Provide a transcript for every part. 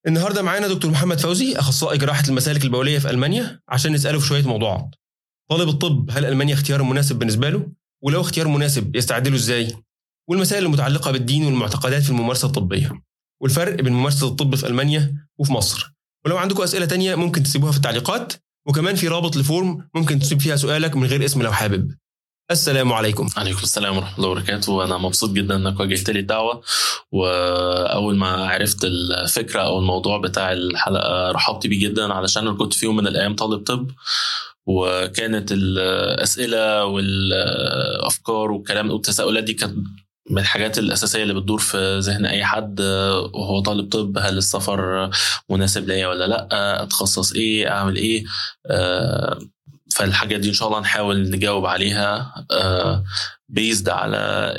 النهارده معانا دكتور محمد فوزي اخصائي جراحه المسالك البوليه في المانيا عشان نساله في شويه موضوعات. طالب الطب هل المانيا اختيار مناسب بالنسبه له؟ ولو اختيار مناسب يستعد له ازاي؟ والمسائل المتعلقه بالدين والمعتقدات في الممارسه الطبيه. والفرق بين ممارسه الطب في المانيا وفي مصر. ولو عندكم اسئله تانية ممكن تسيبوها في التعليقات وكمان في رابط لفورم ممكن تسيب فيها سؤالك من غير اسم لو حابب. السلام عليكم عليكم السلام ورحمه الله وبركاته وانا مبسوط جدا انك واجهت لي الدعوه واول ما عرفت الفكره او الموضوع بتاع الحلقه رحبت بيه جدا علشان انا كنت في يوم من الايام طالب طب وكانت الاسئله والافكار والكلام والتساؤلات دي كانت من الحاجات الأساسية اللي بتدور في ذهن أي حد وهو طالب طب هل السفر مناسب ليا ولا لأ أتخصص إيه أعمل إيه فالحاجات دي ان شاء الله نحاول نجاوب عليها بيزد على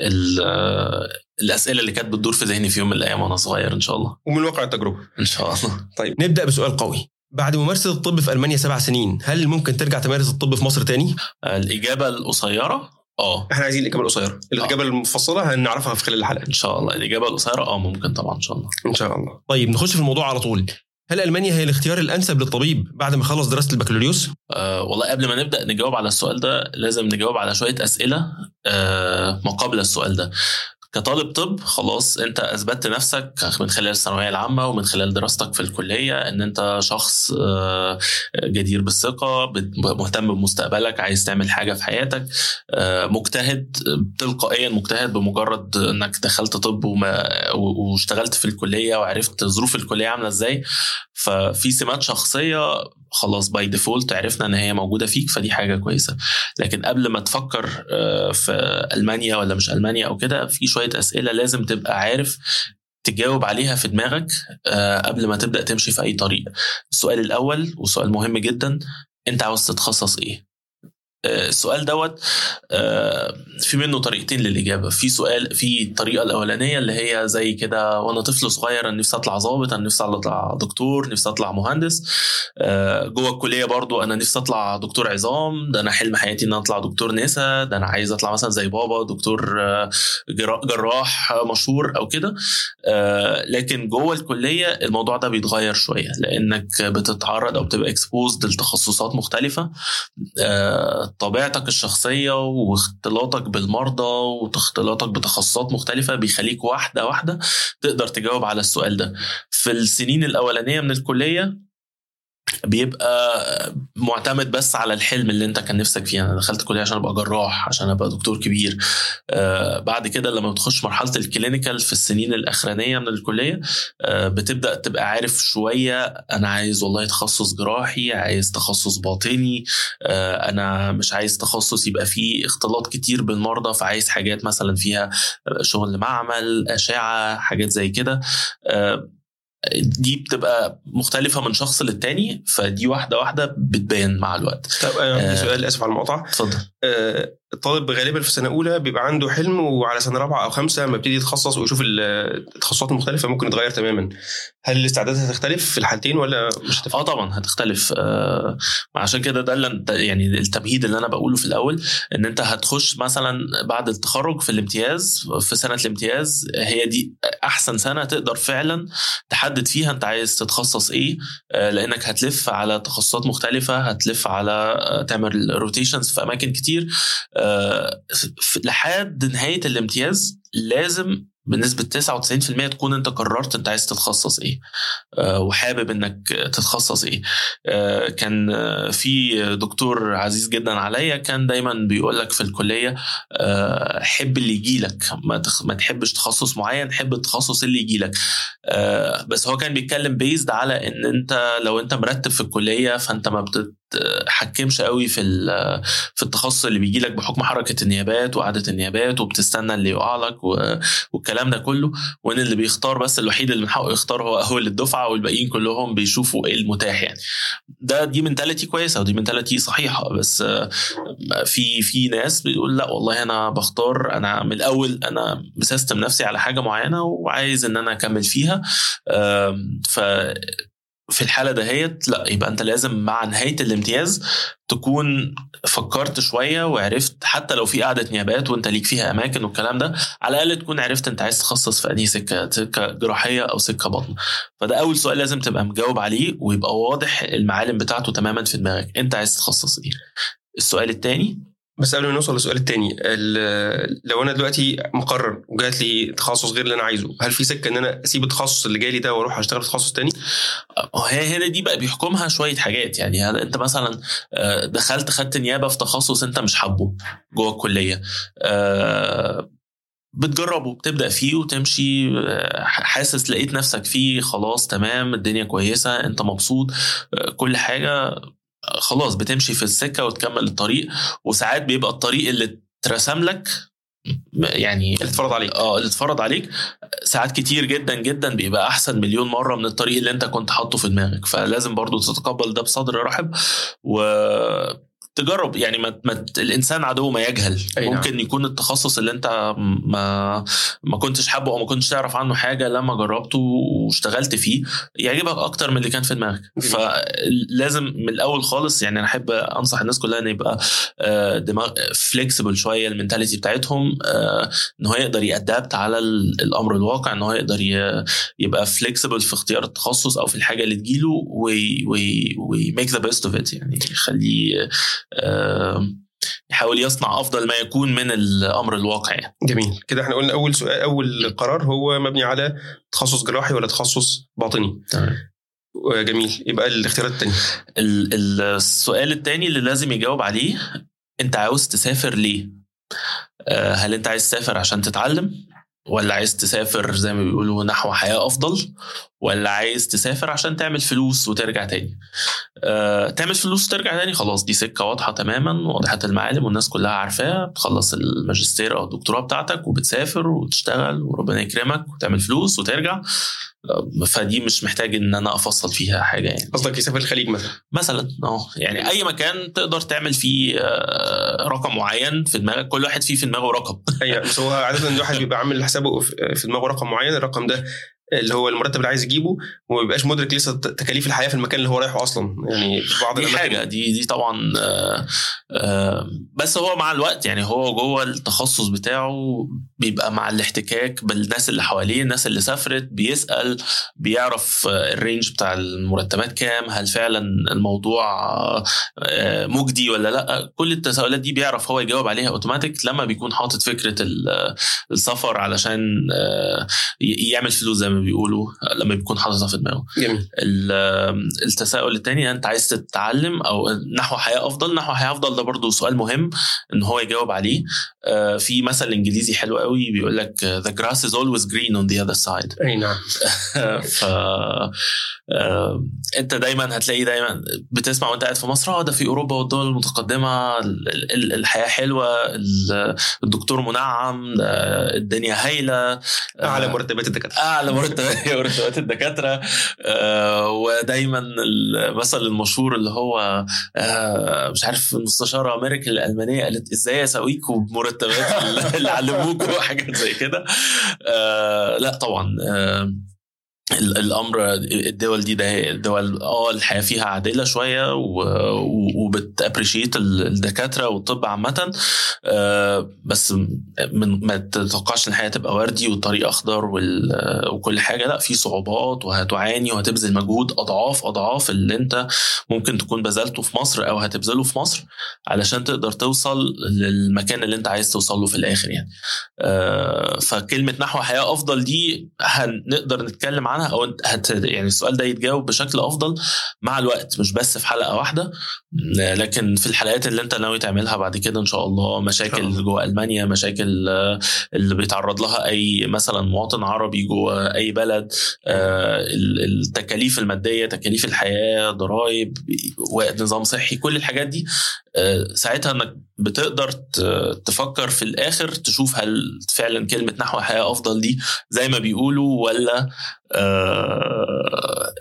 الاسئله اللي كانت بتدور في ذهني في يوم من الايام وانا صغير ان شاء الله ومن واقع التجربه ان شاء الله طيب نبدا بسؤال قوي بعد ممارسه الطب في المانيا سبع سنين هل ممكن ترجع تمارس الطب في مصر تاني الاجابه القصيره اه احنا عايزين الاجابه القصيره الاجابه آه. المفصله هنعرفها في خلال الحلقه ان شاء الله الاجابه القصيره اه ممكن طبعا ان شاء الله ان شاء الله طيب نخش في الموضوع على طول هل المانيا هي الاختيار الانسب للطبيب بعد ما خلص دراسه البكالوريوس؟ أه والله قبل ما نبدا نجاوب على السؤال ده لازم نجاوب على شويه اسئله أه ما قبل السؤال ده. كطالب طب خلاص انت اثبتت نفسك من خلال الثانويه العامه ومن خلال دراستك في الكليه ان انت شخص جدير بالثقه مهتم بمستقبلك عايز تعمل حاجه في حياتك مجتهد تلقائيا مجتهد بمجرد انك دخلت طب واشتغلت في الكليه وعرفت ظروف الكليه عامله ازاي ففي سمات شخصيه خلاص باي ديفولت عرفنا ان هي موجوده فيك فدي حاجه كويسه لكن قبل ما تفكر في المانيا ولا مش المانيا او كده في شويه اسئله لازم تبقى عارف تجاوب عليها في دماغك قبل ما تبدا تمشي في اي طريق السؤال الاول وسؤال مهم جدا انت عاوز تتخصص ايه السؤال دوت في منه طريقتين للاجابه في سؤال في الطريقه الاولانيه اللي هي زي كده وانا طفل صغير انا نفسي اطلع ظابط انا نفسي اطلع دكتور نفسي اطلع مهندس جوه الكليه برضو انا نفسي اطلع دكتور عظام ده انا حلم حياتي ان انا اطلع دكتور نسا ده انا عايز اطلع مثلا زي بابا دكتور جراح مشهور او كده لكن جوه الكليه الموضوع ده بيتغير شويه لانك بتتعرض او بتبقى اكسبوزد لتخصصات مختلفه طبيعتك الشخصيه واختلاطك بالمرضى واختلاطك بتخصصات مختلفه بيخليك واحده واحده تقدر تجاوب على السؤال ده في السنين الاولانيه من الكليه بيبقى معتمد بس على الحلم اللي انت كان نفسك فيه انا دخلت كليه عشان ابقى جراح عشان ابقى دكتور كبير آه بعد كده لما بتخش مرحله الكلينيكال في السنين الاخرانيه من الكليه آه بتبدا تبقى عارف شويه انا عايز والله تخصص جراحي عايز تخصص باطني آه انا مش عايز تخصص يبقى فيه اختلاط كتير بالمرضى فعايز حاجات مثلا فيها شغل معمل اشعه حاجات زي كده آه دي بتبقى مختلفة من شخص للتاني فدي واحدة واحدة بتبان مع الوقت طب أنا عندي سؤال آسف على المقاطعة اتفضل آه الطالب غالبا في سنة أولى بيبقى عنده حلم وعلى سنة رابعة أو خمسة لما يبتدي يتخصص ويشوف التخصصات المختلفة ممكن يتغير تماما هل الاستعدادات هتختلف في الحالتين ولا مش هتختلف؟ اه طبعا هتختلف آه عشان كده ده اللي يعني التمهيد اللي انا بقوله في الاول ان انت هتخش مثلا بعد التخرج في الامتياز في سنه الامتياز هي دي احسن سنه تقدر فعلا تحدد فيها انت عايز تتخصص ايه آه لانك هتلف على تخصصات مختلفه هتلف على تعمل روتيشنز في اماكن كتير آه لحد نهايه الامتياز لازم بنسبة 99% تكون انت قررت انت عايز تتخصص ايه أه وحابب انك تتخصص ايه أه كان في دكتور عزيز جدا عليا كان دايما بيقول لك في الكلية أه حب اللي يجي لك ما, تخ... ما تحبش تخصص معين حب التخصص اللي يجي لك أه بس هو كان بيتكلم بيزد على ان انت لو انت مرتب في الكلية فانت ما بتت تحكمش قوي في في التخصص اللي بيجي لك بحكم حركه النيابات وقعده النيابات وبتستنى اللي يقع لك والكلام ده كله وان اللي بيختار بس الوحيد اللي من حقه يختار هو هو الدفعه والباقيين كلهم بيشوفوا ايه المتاح يعني ده دي منتاليتي كويسه ودي منتاليتي صحيحه بس في في ناس بيقول لا والله انا بختار انا من الاول انا مسيستم نفسي على حاجه معينه وعايز ان انا اكمل فيها ف في الحاله دهيت لا يبقى انت لازم مع نهايه الامتياز تكون فكرت شويه وعرفت حتى لو في قعده نيابات وانت ليك فيها اماكن والكلام ده على الاقل تكون عرفت انت عايز تخصص في انهي سكه سكه جراحيه او سكه بطن فده اول سؤال لازم تبقى مجاوب عليه ويبقى واضح المعالم بتاعته تماما في دماغك انت عايز تخصص ايه السؤال الثاني بس قبل ما نوصل للسؤال التاني ال- لو انا دلوقتي مقرر وجات لي تخصص غير اللي انا عايزه هل في سكه ان انا اسيب التخصص اللي جالي ده واروح اشتغل في تخصص تاني هي هنا دي بقى بيحكمها شويه حاجات يعني هل انت مثلا آه، دخلت خدت نيابه في تخصص انت مش حابه جوه الكليه آه، بتجربه بتبدا فيه وتمشي آه، حاسس لقيت نفسك فيه خلاص تمام الدنيا كويسه انت مبسوط آه، كل حاجه آه، خلاص بتمشي في السكه وتكمل الطريق وساعات بيبقى الطريق اللي اترسم لك يعني اللي اتفرض عليك اه اللي اتفرض عليك ساعات كتير جدا جدا بيبقى احسن مليون مره من الطريق اللي انت كنت حاطه في دماغك فلازم برضو تتقبل ده بصدر رحب و تجرب يعني ما, ما الانسان عدو ما يجهل أي نعم. ممكن يكون التخصص اللي انت ما ما كنتش حابه او ما كنتش تعرف عنه حاجه لما جربته واشتغلت فيه يعجبك اكتر من اللي كان في دماغك جميل. فلازم من الاول خالص يعني انا احب انصح الناس كلها ان يبقى آه، دماغ فليكسبل شويه المنتاليتي بتاعتهم آه، ان هو يقدر يأدابت على ال- الامر الواقع ان هو يقدر ي- يبقى فليكسبل في اختيار التخصص او في الحاجه اللي تجيله ويميك ذا بيست اوف ات يعني يخليه آه، يحاول يصنع افضل ما يكون من الامر الواقع يعني. جميل كده احنا قلنا اول سؤال اول قرار هو مبني على تخصص جراحي ولا تخصص باطني تمام جميل يبقى الاختيارات التانية ال- ال- السؤال التاني اللي لازم يجاوب عليه انت عاوز تسافر ليه؟ آه، هل انت عايز تسافر عشان تتعلم؟ ولا عايز تسافر زي ما بيقولوا نحو حياة أفضل ولا عايز تسافر عشان تعمل فلوس وترجع تاني آه، تعمل فلوس وترجع تاني خلاص دي سكة واضحة تماما واضحة المعالم والناس كلها عارفاها بتخلص الماجستير أو الدكتوراه بتاعتك وبتسافر وتشتغل وربنا يكرمك وتعمل فلوس وترجع آه، فدي مش محتاج ان انا افصل فيها حاجه يعني قصدك يسافر الخليج مثلا مثلا اه يعني اي مكان تقدر تعمل فيه آه، رقم معين في دماغك كل واحد فيه في دماغه رقم ايوه بس هو عاده الواحد بيبقى عامل حسابه في في دماغه رقم معين الرقم ده اللي هو المرتب اللي عايز يجيبه وما بيبقاش مدرك لسه ت- تكاليف الحياه في المكان اللي هو رايحه اصلا يعني في بعض دي الأماكن- حاجه دي دي طبعا آه، آه، بس هو مع الوقت يعني هو جوه التخصص بتاعه بيبقى مع الاحتكاك بالناس اللي حواليه الناس اللي سافرت بيسال بيعرف آه، الرينج بتاع المرتبات كام هل فعلا الموضوع آه، آه، مجدي ولا لا كل التساؤلات دي بيعرف هو يجاوب عليها اوتوماتيك لما بيكون حاطط فكره ال- السفر علشان آه، ي- يعمل فلوس زي ما بيقولوا لما بيكون حاططها في دماغه جميل ال- التساؤل الثاني انت عايز تتعلم او نحو حياه افضل نحو حياه افضل ده برضو سؤال مهم ان هو يجاوب عليه آه، في مثل انجليزي حلو قوي بيقول لك the grass is always green on the other side اي نعم ف آه، انت دايما هتلاقي دايما بتسمع وانت قاعد في مصر اه ده في اوروبا والدول المتقدمه ال- ال- الحياه حلوه ال- الدكتور منعم آه، الدنيا هايله اعلى آه، مرتبات الدكاتره اعلى مرتبات مرتبات الدكاتره آه، ودايما المثل المشهور اللي هو آه، مش عارف المستشاره ميركل الالمانيه قالت ازاي اسويكوا بمرتبات اللي علموكوا وحاجات زي كده آه، لا طبعا آه، ال- الامر الدول دي ده الدول اه الحياه فيها عادله شويه وبتابريشيت الدكاتره والطب عامه آه، بس من ما تتوقعش ان الحياه تبقى وردي والطريق اخضر وال- وكل حاجه لا في صعوبات وهتعاني وهتبذل مجهود اضعاف اضعاف اللي انت ممكن تكون بذلته في مصر او هتبذله في مصر علشان تقدر توصل للمكان اللي انت عايز توصل له في الاخر يعني آه، فكلمه نحو حياه افضل دي هنقدر نتكلم عنها او انت هت يعني السؤال ده يتجاوب بشكل افضل مع الوقت مش بس في حلقه واحده لكن في الحلقات اللي انت ناوي تعملها بعد كده ان شاء الله إن شاء مشاكل الله. جوه المانيا مشاكل آه، اللي بيتعرض لها اي مثلا مواطن عربي جوه اي بلد آه، ال- التكاليف الماديه تكاليف الحياه ضرائب ونظام صحي كل الحاجات دي آه، ساعتها انك بتقدر ت- تفكر في الاخر تشوف هل فعلا كلمه نحو حياه افضل دي زي ما بيقولوا ولا آه،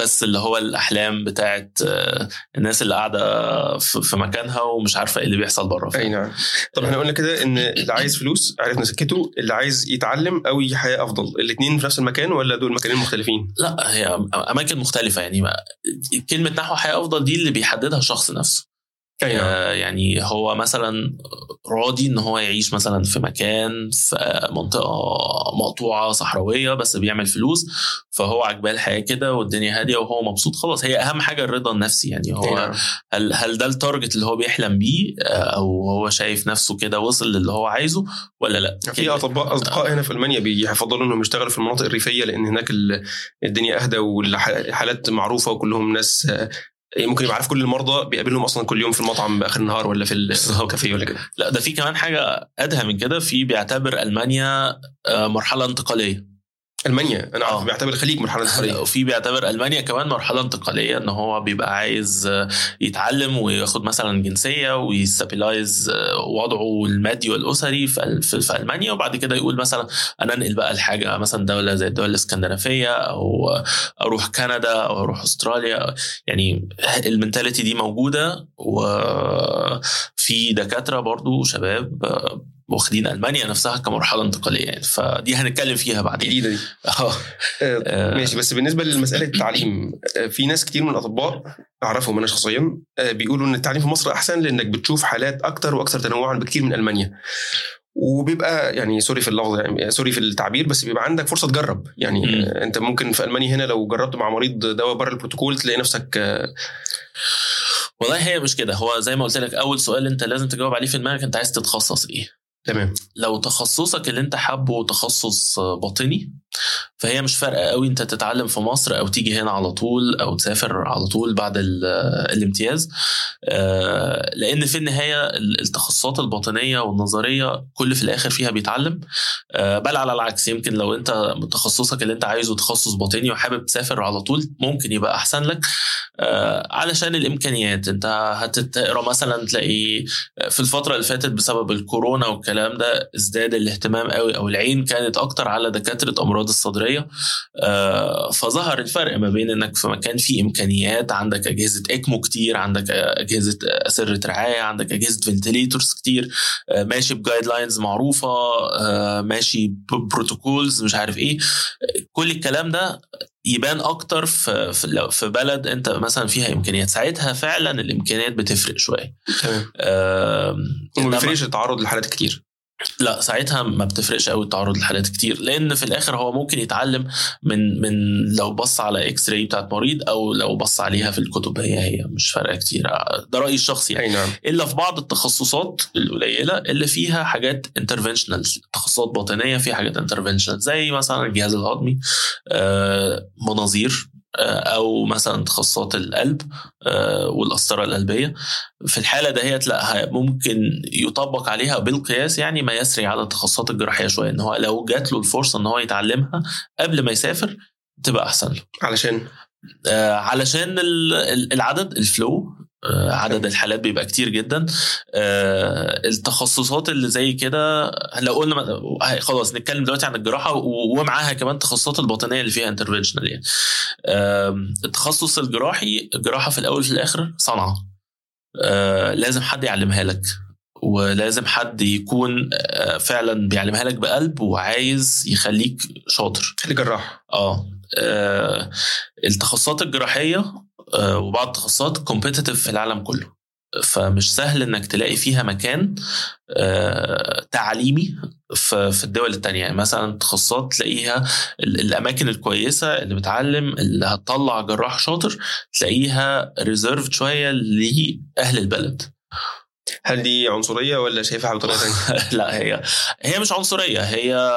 بس اللي هو الاحلام بتاعت آه، الناس اللي قاعده في في مكانها ومش عارفه ايه اللي بيحصل بره اي نعم طب احنا قلنا كده ان اللي عايز فلوس عرفنا سكته اللي عايز يتعلم او يعيش حياه افضل الاثنين في نفس المكان ولا دول مكانين مختلفين لا هي اماكن مختلفه يعني ما- كلمه نحو حياه افضل دي اللي بيحددها الشخص نفسه اي نعم آه، يعني هو مثلا راضي ان هو يعيش مثلا في مكان في منطقه مقطوعه صحراويه بس بيعمل فلوس فهو عجباه الحياه كده والدنيا هاديه وهو مبسوط خلاص هي اهم حاجه الرضا النفسي يعني أي هو نعم. هل هل ده التارجت اللي هو بيحلم بيه آه، او هو شايف نفسه كده وصل للي هو عايزه ولا لا في اطباء اصدقاء هنا في المانيا بيفضلوا انهم يشتغلوا في المناطق الريفيه لان هناك ال- الدنيا اهدى والحالات معروفه وكلهم ناس آه، ممكن يبقى عارف كل المرضى بيقابلهم اصلا كل يوم في المطعم باخر النهار ولا في الكافيه ولا كده لا ده في كمان حاجه ادهى من كده في بيعتبر المانيا آه، مرحله انتقاليه المانيا انا عارف آه. بيعتبر الخليج مرحله انتقاليه وفي بيعتبر المانيا كمان مرحله انتقاليه ان هو بيبقى عايز آه، يتعلم وياخد مثلا جنسيه ويستابلايز آه، وضعه المادي والاسري في في في المانيا وبعد كده يقول مثلا انا انقل بقى لحاجه مثلا دوله زي الدول الاسكندنافيه او آه، اروح كندا او اروح استراليا يعني المنتاليتي دي موجوده وفي دكاتره برضو شباب آه، واخدين المانيا نفسها كمرحله انتقاليه يعني فدي هنتكلم فيها بعدين جديده دي اه آه، آه. ماشي بس بالنسبه لمساله التعليم آه، في ناس كتير من الاطباء اعرفهم انا شخصيا آه، بيقولوا ان التعليم في مصر احسن لانك بتشوف حالات اكتر واكثر تنوعا بكتير من المانيا وبيبقى يعني سوري في اللفظ يعني سوري في التعبير بس بيبقى عندك فرصه تجرب يعني مم. آه، انت ممكن في المانيا هنا لو جربت مع مريض دواء بره البروتوكول تلاقي نفسك آه، والله هي مش كده هو زي ما قلت لك اول سؤال انت لازم تجاوب عليه في دماغك انت عايز تتخصص ايه تمام لو تخصصك اللي انت حابه تخصص باطني فهي مش فارقه قوي انت تتعلم في مصر او تيجي هنا على طول او تسافر على طول بعد ال- الامتياز آه، لان في النهايه ال- التخصصات الباطنيه والنظريه كل في الاخر فيها بيتعلم آه، بل على العكس يمكن لو انت تخصصك اللي انت عايزه تخصص باطني وحابب تسافر على طول ممكن يبقى احسن لك آه، علشان الامكانيات انت هتقرا مثلا تلاقي في الفتره اللي فاتت بسبب الكورونا والكلام ده ازداد الاهتمام قوي او العين كانت اكتر على دكاتره امراض الصدريه آه، فظهر الفرق ما بين انك في مكان فيه امكانيات عندك اجهزه اكمو كتير عندك اجهزه اسره رعايه عندك اجهزه فنتليتورز كتير آه، ماشي بجايد لاينز معروفه آه، ماشي ببروتوكولز مش عارف ايه كل الكلام ده يبان اكتر في في لو- في بلد انت مثلا فيها امكانيات ساعتها فعلا الامكانيات بتفرق شويه تمام آم، وما إنما- بيفرقش التعرض لحالات كتير لا ساعتها ما بتفرقش قوي التعرض لحالات كتير لان في الاخر هو ممكن يتعلم من من لو بص على اكس راي بتاعت مريض او لو بص عليها في الكتب هي هي مش فارقه كتير ده رايي الشخصي يعني اي نعم الا في بعض التخصصات القليله اللي فيها حاجات انترفنشنال تخصصات باطنيه فيها حاجات انترفنشنال زي مثلا الجهاز الهضمي آه، مناظير آه، او مثلا تخصصات القلب آه، والقسطره القلبيه في الحاله دهيت لا ه- ممكن يطبق عليها بالقياس يعني ما يسري على التخصصات الجراحيه شويه ان هو لو جات له الفرصه ان هو يتعلمها قبل ما يسافر تبقى احسن له علشان آه، علشان ال- ال- العدد الفلو آه، عدد الحالات بيبقى كتير جدا آه، التخصصات اللي زي كده لو قلنا م- خلاص نتكلم دلوقتي عن الجراحه و- ومعاها كمان التخصصات الباطنيه اللي فيها انترفنشنال يعني آم، التخصص الجراحي الجراحه في الاول في الاخر صنعه آه، لازم حد يعلمها لك ولازم حد يكون آه، فعلا بيعلمها لك بقلب وعايز يخليك شاطر خلي جراح اه آه، التخصصات الجراحيه آه، وبعض التخصصات كومبيتيتيف في العالم كله فمش سهل انك تلاقي فيها مكان آه، تعليمي في في الدول التانية يعني مثلا تخصصات تلاقيها ال- الاماكن الكويسه اللي بتعلم اللي هتطلع جراح شاطر تلاقيها ريزيرف شويه لاهل البلد هل دي عنصريه ولا شايفها بطريقه ثانيه؟ لا هي هي مش عنصريه هي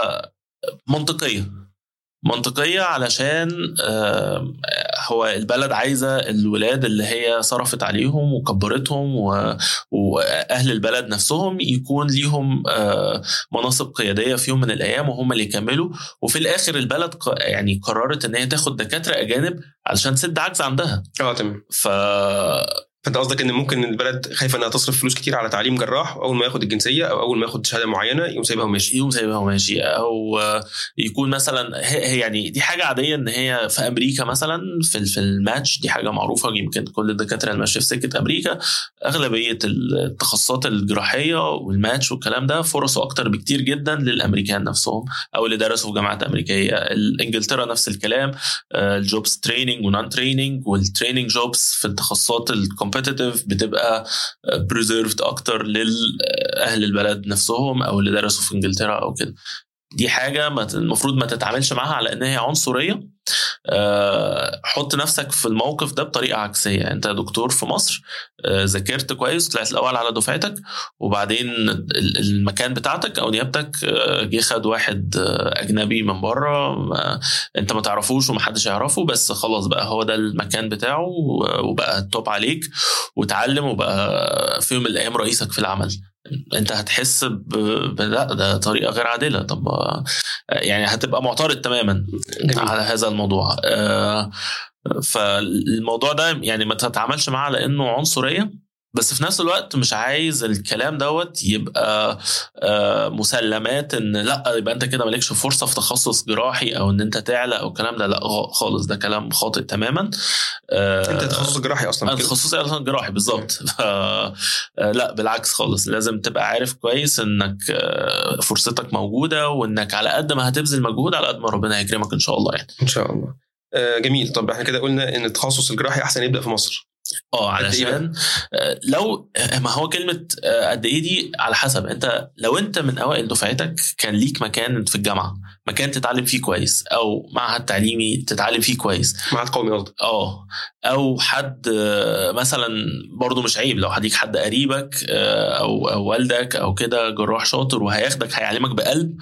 منطقيه منطقيه علشان آه، هو البلد عايزه الولاد اللي هي صرفت عليهم وكبرتهم و- واهل البلد نفسهم يكون ليهم آه، مناصب قياديه في يوم من الايام وهم اللي يكملوا وفي الاخر البلد ق- يعني قررت ان هي تاخد دكاتره اجانب علشان تسد عجز عندها اه تمام ف فانت قصدك ان ممكن البلد خايفه انها تصرف فلوس كتير على تعليم جراح واول ما ياخد الجنسيه او اول ما ياخد شهاده معينه يقوم سايبها وماشي يقوم سايبها وماشي او يكون مثلا هي يعني دي حاجه عاديه ان هي في امريكا مثلا في في الماتش دي حاجه معروفه يمكن كل الدكاتره اللي ماشيه في سكه امريكا اغلبيه التخصصات الجراحيه والماتش والكلام ده فرصه اكتر بكتير جدا للامريكان نفسهم او اللي درسوا في جامعات امريكيه انجلترا نفس الكلام الجوبس تريننج ونون تريننج والتريننج جوبس في التخصصات الكومبتيتيف بتبقى بريزيرفد اكتر لاهل البلد نفسهم او اللي درسوا في انجلترا او كده دي حاجه المفروض ما تتعاملش معاها على ان هي عنصريه أه حط نفسك في الموقف ده بطريقه عكسيه انت دكتور في مصر أه ذاكرت كويس طلعت الاول على دفعتك وبعدين المكان بتاعتك او نيابتك أه جه خد واحد اجنبي من بره انت ما تعرفوش ومحدش يعرفه بس خلاص بقى هو ده المكان بتاعه وبقى التوب عليك وتعلم وبقى في يوم من الايام رئيسك في العمل انت هتحس ب... لا ده طريقه غير عادله طب يعني هتبقى معترض تماما جميل. على هذا الموضوع فالموضوع ده يعني ما تتعاملش معاه على انه عنصريه بس في نفس الوقت مش عايز الكلام دوت يبقى مسلمات ان لا يبقى انت كده مالكش فرصه في تخصص جراحي او ان انت تعلى او الكلام ده لا خالص ده كلام خاطئ تماما انت تخصص جراحي اصلا انا تخصصي اصلا جراحي بالظبط لا بالعكس خالص لازم تبقى عارف كويس انك فرصتك موجوده وانك على قد ما هتبذل مجهود على قد ما ربنا هيكرمك ان شاء الله يعني ان شاء الله جميل طب احنا كده قلنا ان التخصص الجراحي احسن يبدا في مصر اه علشان لو ما هو كلمه قد ايه دي على حسب انت لو انت من اوائل دفعتك كان ليك مكان في الجامعه مكان تتعلم فيه كويس او معهد تعليمي تتعلم فيه كويس معهد قومي قصدك اه او حد مثلا برضه مش عيب لو هديك حد قريبك او او والدك او كده جراح شاطر وهياخدك هيعلمك بقلب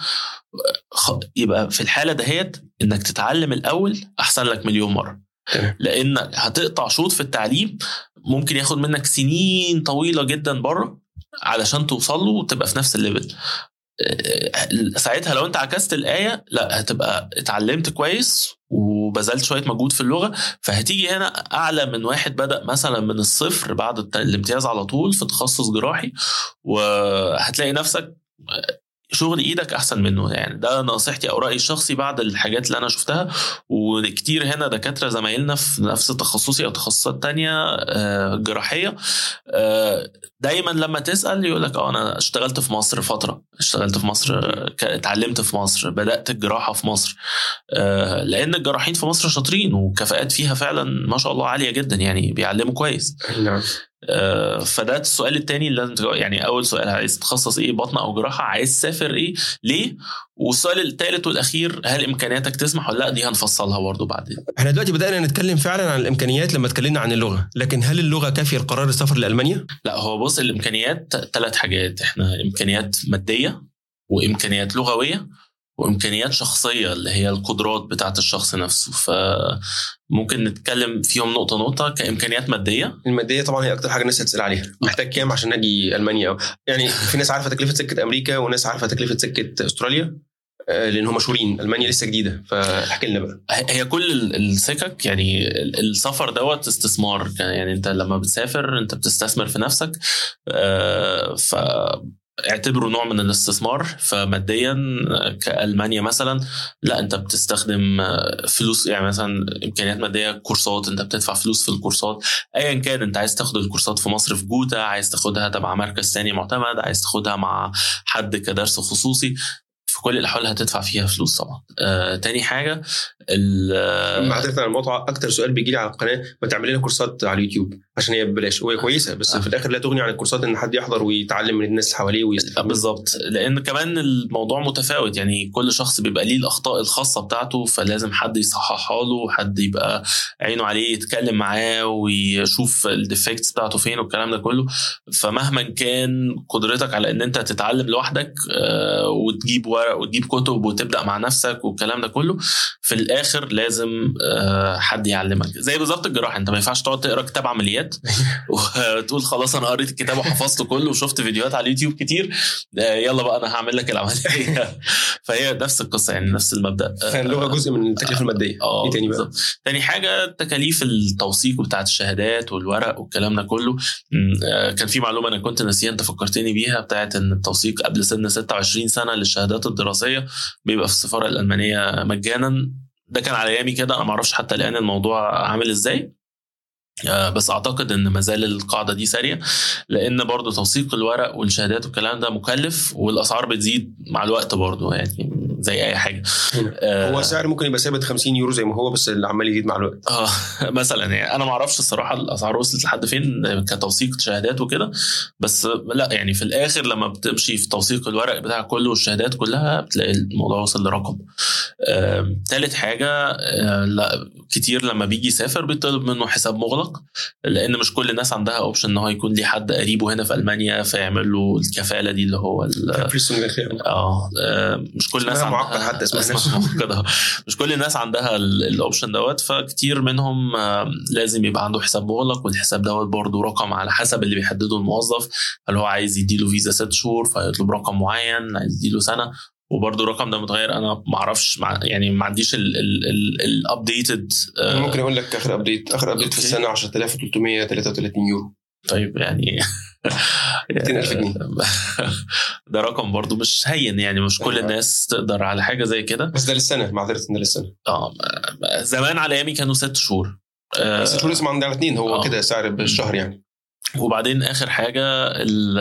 يبقى في الحاله دهيت انك تتعلم الاول احسن لك مليون مره لانك هتقطع شوط في التعليم ممكن ياخد منك سنين طويله جدا بره علشان توصل له وتبقى في نفس الليفل ساعتها لو انت عكست الايه لا هتبقى اتعلمت كويس وبذلت شويه مجهود في اللغه فهتيجي هنا اعلى من واحد بدا مثلا من الصفر بعد الامتياز على طول في تخصص جراحي وهتلاقي نفسك شغل ايدك احسن منه يعني ده نصيحتي او رايي الشخصي بعد الحاجات اللي انا شفتها وكتير هنا دكاتره زمايلنا في نفس تخصصي او تخصصات تانية جراحيه دايما لما تسال يقول لك اه انا اشتغلت في مصر فتره اشتغلت في مصر اتعلمت في مصر بدات الجراحه في مصر لان الجراحين في مصر شاطرين وكفاءات فيها فعلا ما شاء الله عاليه جدا يعني بيعلموا كويس نعم فده السؤال التاني اللي لازم يعني اول سؤال عايز تتخصص ايه بطن او جراحه عايز تسافر ايه ليه والسؤال الثالث والاخير هل امكانياتك تسمح ولا لا دي هنفصلها برضه بعدين احنا دلوقتي بدانا نتكلم فعلا عن الامكانيات لما اتكلمنا عن اللغه لكن هل اللغه كافيه لقرار السفر لالمانيا لا هو بص الامكانيات ثلاث حاجات احنا امكانيات ماديه وامكانيات لغويه وامكانيات شخصيه اللي هي القدرات بتاعه الشخص نفسه فممكن نتكلم فيهم نقطه نقطه كامكانيات ماديه الماديه طبعا هي اكتر حاجه الناس هتسال عليها محتاج كام عشان اجي المانيا أو يعني في ناس عارفه تكلفه سكه امريكا وناس عارفه تكلفه سكه استراليا لان هم مشهورين المانيا لسه جديده فاحكي لنا بقى هي كل السكك يعني السفر دوت استثمار يعني انت لما بتسافر انت بتستثمر في نفسك ف اعتبره نوع من الاستثمار فماديا كالمانيا مثلا لا انت بتستخدم فلوس يعني مثلا امكانيات ماديه كورسات انت بتدفع فلوس في الكورسات ايا كان انت عايز تاخد الكورسات في مصر في جوتا عايز تاخدها تبع مركز تاني معتمد عايز تاخدها مع حد كدرس خصوصي في كل الاحوال هتدفع فيها فلوس طبعا آه، تاني حاجه معذره عن المقاطعه اكتر سؤال بيجي لي على القناه ما تعمل لنا كورسات على اليوتيوب عشان هي ببلاش وهي كويسه بس آه. في الاخر لا تغني عن الكورسات ان حد يحضر ويتعلم من الناس اللي حواليه ويستفاد بالظبط لان كمان الموضوع متفاوت يعني كل شخص بيبقى ليه الاخطاء الخاصه بتاعته فلازم حد يصححها له حد يبقى عينه عليه يتكلم معاه ويشوف الديفكتس بتاعته فين والكلام ده كله فمهما كان قدرتك على ان انت تتعلم لوحدك آه، وتجيب ورق وتجيب كتب وتبدا مع نفسك والكلام ده كله في الاخر لازم آه، حد يعلمك زي بالظبط الجراحه انت ما ينفعش تقعد تقرا كتاب عمليات وتقول خلاص انا قريت الكتاب وحفظته كله وشفت فيديوهات على اليوتيوب كتير آه، يلا بقى انا هعمل لك العمليه فهي نفس القصه يعني نفس المبدا فاللغه جزء من التكلفه الماديه اه ايه تاني بقى؟ بالظبط. تاني حاجه تكاليف التوثيق بتاعت الشهادات والورق والكلام ده كله م، آه، كان في معلومه انا كنت ناسيها انت فكرتني بيها بتاعت ان التوثيق قبل سن 26 سنه للشهادات الدراسيه بيبقى في السفاره الالمانيه مجانا ده كان على ايامي كده انا ما اعرفش حتى الان الموضوع عامل ازاي آه، بس اعتقد ان ما زال القاعده دي ساريه لان برضو توثيق الورق والشهادات والكلام ده مكلف والاسعار بتزيد مع الوقت برضو يعني زي اي حاجه هنا. آه، هو سعر ممكن يبقى ثابت 50 يورو زي ما هو بس اللي عمال يزيد مع الوقت اه مثلا يعني انا ما اعرفش الصراحه الاسعار وصلت لحد فين كتوثيق شهادات وكده بس لا يعني في الاخر لما بتمشي في توثيق الورق بتاع كله والشهادات كلها بتلاقي الموضوع وصل لرقم آم، تالت حاجه آه، لا كتير لما بيجي يسافر بيطلب منه حساب مغلق لان مش كل الناس عندها اوبشن ان هو يكون ليه حد قريبه هنا في المانيا فيعمل له الكفاله دي اللي هو ال- فلوس من الخير اه آه، مش كل الناس اسمها عندها معقد حتى اسمها اسمها معقدة مش كل الناس عندها ال- الاوبشن دوت فكتير منهم آه، لازم يبقى عنده حساب مغلق والحساب دوت برضه رقم على حسب اللي بيحدده الموظف هل هو عايز يديله فيزا ست شهور فيطلب رقم معين عايز يديله سنه وبرضه الرقم ده متغير انا ما اعرفش مع يعني ما عنديش الابديتد أنا ممكن اقول لك اخر ابديت اخر ابديت في أوكي. السنه 10333 يورو طيب يعني 200,000 جنيه. ده رقم برضو مش هين يعني مش كل أيوة. الناس تقدر على حاجه زي كده بس ده للسنه معذره ده للسنه اه زمان على ايامي كانوا ست شهور آه، بس شهور اسمه عندي على اثنين هو آه. كده سعر بالشهر يعني وبعدين اخر حاجه ال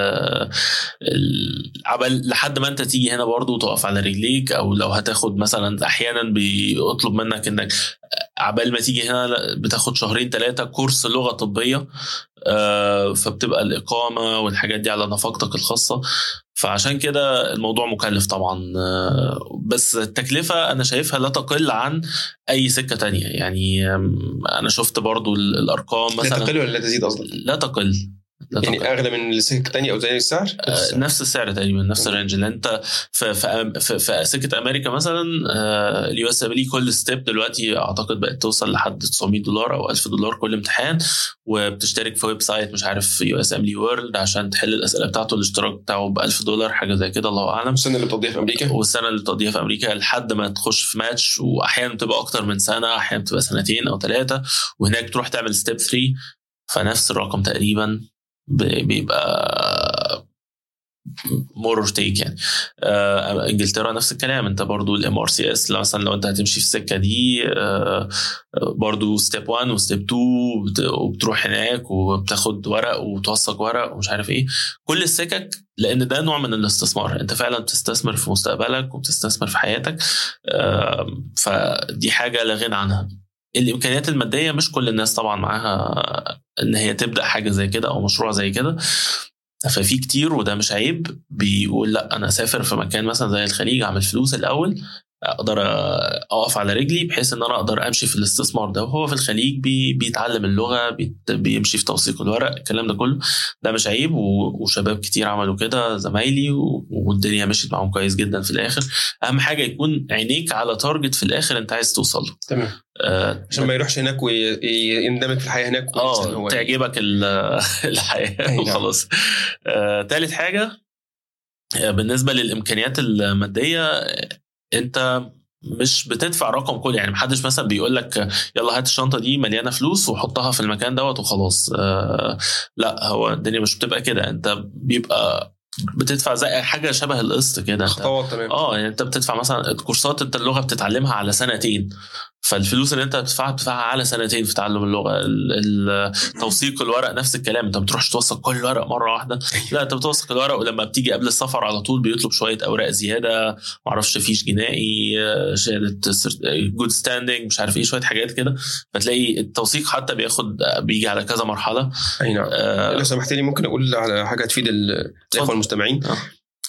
ال- عبل لحد ما انت تيجي هنا برضو تقف على رجليك او لو هتاخد مثلا احيانا بيطلب منك انك عبال ما تيجي هنا بتاخد شهرين ثلاثه كورس لغه طبيه آه، فبتبقى الاقامه والحاجات دي على نفقتك الخاصه فعشان كده الموضوع مكلف طبعا آه، بس التكلفه انا شايفها لا تقل عن اي سكه تانية يعني آم، انا شفت برضو ال- الارقام لا مثلا تقل ولا لا تزيد قصدك لا تقل لا تقل. يعني اغلى من السكه الثانيه او زي السعر آه، نفس السعر تقريبا نفس الرينج لان انت في في في, في سكه امريكا مثلا اليو اس ام كل ستيب دلوقتي اعتقد بقت توصل لحد 900 دولار او 1000 دولار كل امتحان وبتشترك في ويب سايت مش عارف يو اس ام لي وورلد عشان تحل الاسئله بتاعته الاشتراك بتاعه ب 1000 دولار حاجه زي كده الله اعلم السنه اللي بتقضيها في امريكا والسنه اللي بتقضيها في امريكا لحد ما تخش في ماتش واحيانا بتبقى اكتر من سنه احيانا بتبقى سنتين او ثلاثه وهناك تروح تعمل ستيب 3 فنفس الرقم تقريبا ب- بيبقى مور تيك يعني آه انجلترا نفس الكلام انت برضو الام ار سي اس مثلا لو انت هتمشي في السكه دي آه برضو ستيب 1 وستيب 2 وبت- وبتروح هناك وبتاخد ورق وتوثق ورق ومش عارف ايه كل السكك لان ده نوع من الاستثمار انت فعلا بتستثمر في مستقبلك وبتستثمر في حياتك آه فدي حاجه لا غنى عنها الامكانيات الماديه مش كل الناس طبعا معاها ان هي تبدا حاجه زي كده او مشروع زي كده ففي كتير وده مش عيب بيقول لا انا اسافر في مكان مثلا زي الخليج اعمل فلوس الاول اقدر اقف على رجلي بحيث ان انا اقدر امشي في الاستثمار ده وهو في الخليج بي بيتعلم اللغه بيت بيمشي في توثيق الورق الكلام ده كله ده مش عيب و- وشباب كتير عملوا كده زمايلي و- والدنيا مشيت معاهم كويس جدا في الاخر اهم حاجه يكون عينيك على تارجت في الاخر انت عايز توصل له تمام آه، عشان ما يروحش هناك ويندمج في الحياه هناك وينسى إن اه هو تعجبك ال- الحياه أي نعم. وخلاص آه، تالت حاجه آه، بالنسبه للامكانيات الماديه آه، انت مش بتدفع رقم كله يعني محدش مثلا بيقول لك يلا هات الشنطه دي مليانه فلوس وحطها في المكان دوت وخلاص آه لا هو الدنيا مش بتبقى كده انت بيبقى بتدفع زي حاجه شبه القسط كده انت خطوات تمام اه يعني انت بتدفع مثلا كورسات انت اللغه بتتعلمها على سنتين فالفلوس اللي انت بتدفعها بتدفعها على سنتين في تعلم اللغه ال- ال- توثيق الورق نفس الكلام انت ما بتروحش توثق كل الورق مره واحده لا انت بتوثق الورق ولما بتيجي قبل السفر على طول بيطلب شويه اوراق زياده معرفش فيش جنائي آه، شهاده جود ستاندنج مش عارف ايه شويه حاجات كده فتلاقي التوثيق حتى بياخد بيجي على كذا مرحله اي نعم آه، لو سمحت لي ممكن اقول على حاجه تفيد ال- الاخوه المستمعين آه.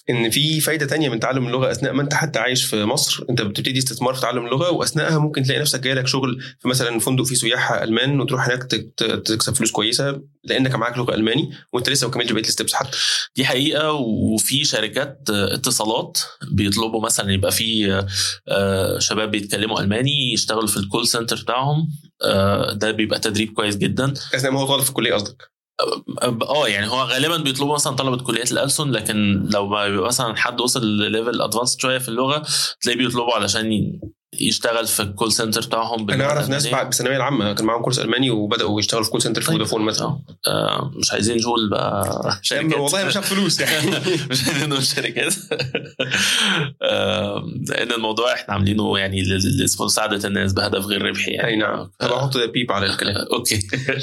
ان في فايده تانية من تعلم اللغه اثناء ما انت حتى عايش في مصر انت بتبتدي استثمار في تعلم اللغه واثناءها ممكن تلاقي نفسك جاي لك شغل في مثلا فندق فيه سياح المان وتروح هناك تك- تكسب فلوس كويسه لانك معاك لغه الماني وانت لسه ما كملتش بقيه الستبس حتى دي حقيقه وفي شركات اتصالات بيطلبوا مثلا يبقى في آه، شباب بيتكلموا الماني يشتغلوا في الكول سنتر بتاعهم آه، ده بيبقى تدريب كويس جدا اثناء ما هو طالب في الكليه قصدك اه يعني هو غالبا بيطلبوا مثلا طلبه كليات الألسن لكن لو ما يبقى مثلا حد وصل لليفل ادفانس شويه في اللغه تلاقيه بيطلبوا علشان ي- يشتغل في الكول سنتر بتاعهم انا باللغة اعرف ناس الألمانية. بعد الثانويه العامه كان معاهم كورس الماني وبداوا يشتغلوا في كول سنتر في طيب. فودافون مثلا آه. آه، مش عايزين نقول بقى شركات والله مش فلوس يعني مش عايزين نقول شركات آه، لان الموضوع احنا عاملينه يعني لل- لمساعده الناس بهدف غير ربحي يعني اي نعم هبقى احط بيب على الكلام اوكي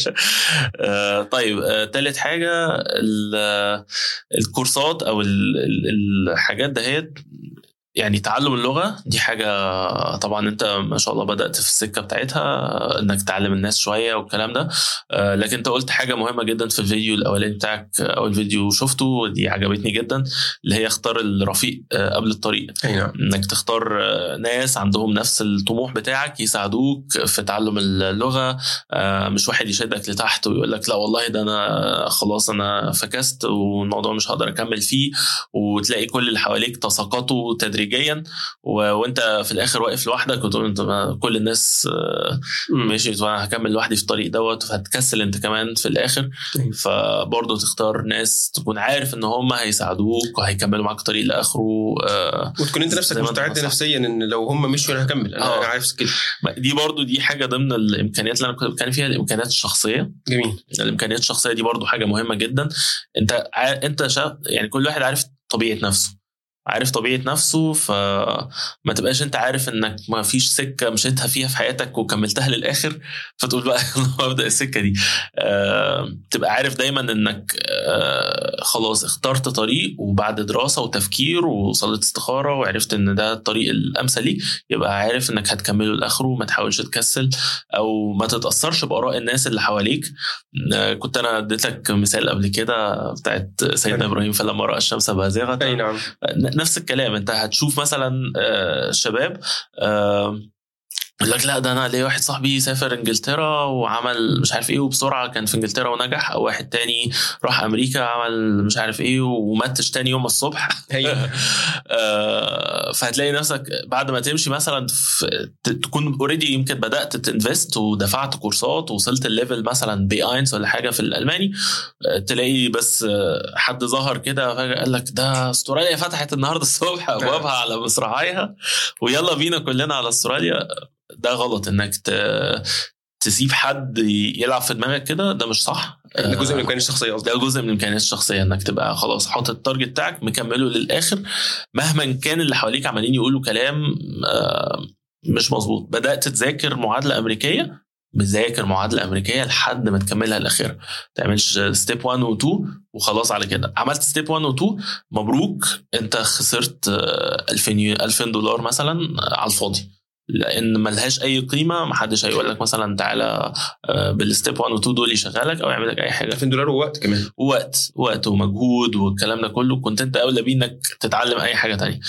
آه، طيب آه، تالت حاجه ال- الكورسات او ال- ال- الحاجات دهيت يعني تعلم اللغه دي حاجه طبعا انت ما شاء الله بدات في السكه بتاعتها آه، انك تعلم الناس شويه والكلام ده آه، لكن انت قلت حاجه مهمه جدا في الفيديو الاولاني بتاعك آه، اول فيديو شفته دي عجبتني جدا اللي هي اختار الرفيق آه، قبل الطريق اي نعم انك تختار آه، ناس عندهم نفس الطموح بتاعك يساعدوك في تعلم اللغه آه، مش واحد يشدك لتحت ويقول لك لا والله ده انا خلاص انا فكست والموضوع مش هقدر اكمل فيه وتلاقي كل اللي حواليك تساقطوا تدريجيا و... وانت في الاخر واقف لوحدك وتقول انت ما كل الناس آه، مم. ماشي وانا هكمل لوحدي في الطريق دوت فهتكسل انت كمان في الاخر أيوة. فبرضه تختار ناس تكون عارف ان هم هيساعدوك وهيكملوا معاك الطريق لاخره آه، وتكون انت نفسك زي ما أنت مستعد نصحت. نفسيا ان لو هم مشوا انا هكمل انا, آه. أنا عارف كده دي برضو دي حاجه ضمن الامكانيات اللي انا كنت بتكلم فيها الامكانيات الشخصيه جميل الامكانيات الشخصيه دي برضو حاجه مهمه جدا انت ع... انت شا... يعني كل واحد عارف طبيعه نفسه عارف طبيعه نفسه فما تبقاش انت عارف انك ما فيش سكه مشيتها فيها في حياتك وكملتها للاخر فتقول بقى يلا ابدا السكه دي آه... تبقى عارف دايما انك آه... خلاص اخترت طريق وبعد دراسه وتفكير وصلت استخاره وعرفت ان ده الطريق الامثل ليك يبقى عارف انك هتكمله لاخره وما تحاولش تكسل او ما تتاثرش باراء الناس اللي حواليك آه، كنت انا اديت لك مثال قبل كده بتاعت سيدنا أيوة. ابراهيم فلما راى الشمس بازغه اي نعم ن- نفس الكلام انت هتشوف مثلا آه، شباب آه، يقول لك لا ده انا ليا واحد صاحبي سافر انجلترا وعمل مش عارف ايه وبسرعه كان في انجلترا ونجح او واحد تاني راح امريكا عمل مش عارف ايه وماتش تاني يوم الصبح ايوه آه، فهتلاقي نفسك بعد ما تمشي مثلا في ت- تكون اوريدي يمكن بدات تنفست ودفعت كورسات ووصلت الليفل مثلا بي اينس ولا حاجه في الالماني آه، تلاقي بس آه، حد ظهر كده فجاه قال لك ده استراليا فتحت النهارده الصبح ابوابها على مصراعيها ويلا بينا كلنا على استراليا ده غلط انك ت- تسيب حد يلعب في دماغك كده ده مش صح ده جزء من آه، الامكانيات الشخصيه قصدي ده جزء من الامكانيات الشخصيه انك تبقى خلاص حاطط التارجت بتاعك مكمله للاخر مهما كان اللي حواليك عمالين يقولوا كلام آه، مش مظبوط بدات تذاكر معادله امريكيه بتذاكر معادله امريكيه لحد ما تكملها الاخير ما تعملش ستيب 1 و 2 وخلاص على كده عملت ستيب 1 و 2 مبروك انت خسرت آه، 2000 يو- 2000 دولار مثلا على الفاضي لان ملهاش اي قيمه محدش هيقول لك مثلا تعالى آه، بالستيب 1 و 2 دول يشغلك او يعمل لك اي حاجه 2000 دولار ووقت كمان وقت وقت ومجهود والكلام ده كله كنت انت اولى بيه انك تتعلم اي حاجه تانية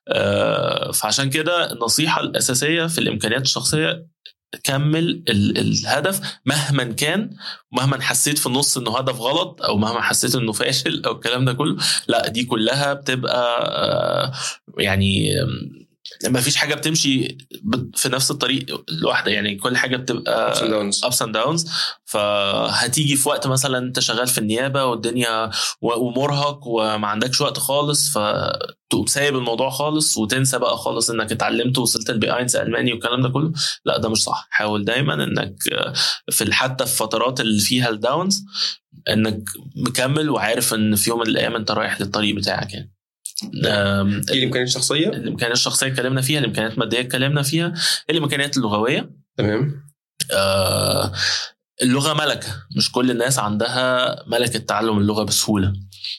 آه، فعشان كده النصيحه الاساسيه في الامكانيات الشخصيه كمل ال- الهدف مهما كان مهما حسيت في النص انه هدف غلط او مهما حسيت انه فاشل او الكلام ده كله لا دي كلها بتبقى آه، يعني ما فيش حاجه بتمشي ب- في نفس الطريق لوحدها يعني كل حاجه بتبقى ups and downs. ابس اند داونز فهتيجي في وقت مثلا انت شغال في النيابه والدنيا و- ومرهق وما عندكش وقت خالص فتقوم سايب الموضوع خالص وتنسى بقى خالص انك اتعلمت ووصلت البي اينس الماني والكلام ده كله لا ده مش صح حاول دايما انك في حتى في فترات اللي فيها الداونز انك مكمل وعارف ان في يوم من الايام انت رايح للطريق بتاعك يعني آم، دي الامكانيات الشخصيه الامكانيات الشخصيه اتكلمنا فيها الامكانيات الماديه اتكلمنا فيها الامكانيات اللغويه تمام آه، اللغه ملكه مش كل الناس عندها ملكه تعلم اللغه بسهوله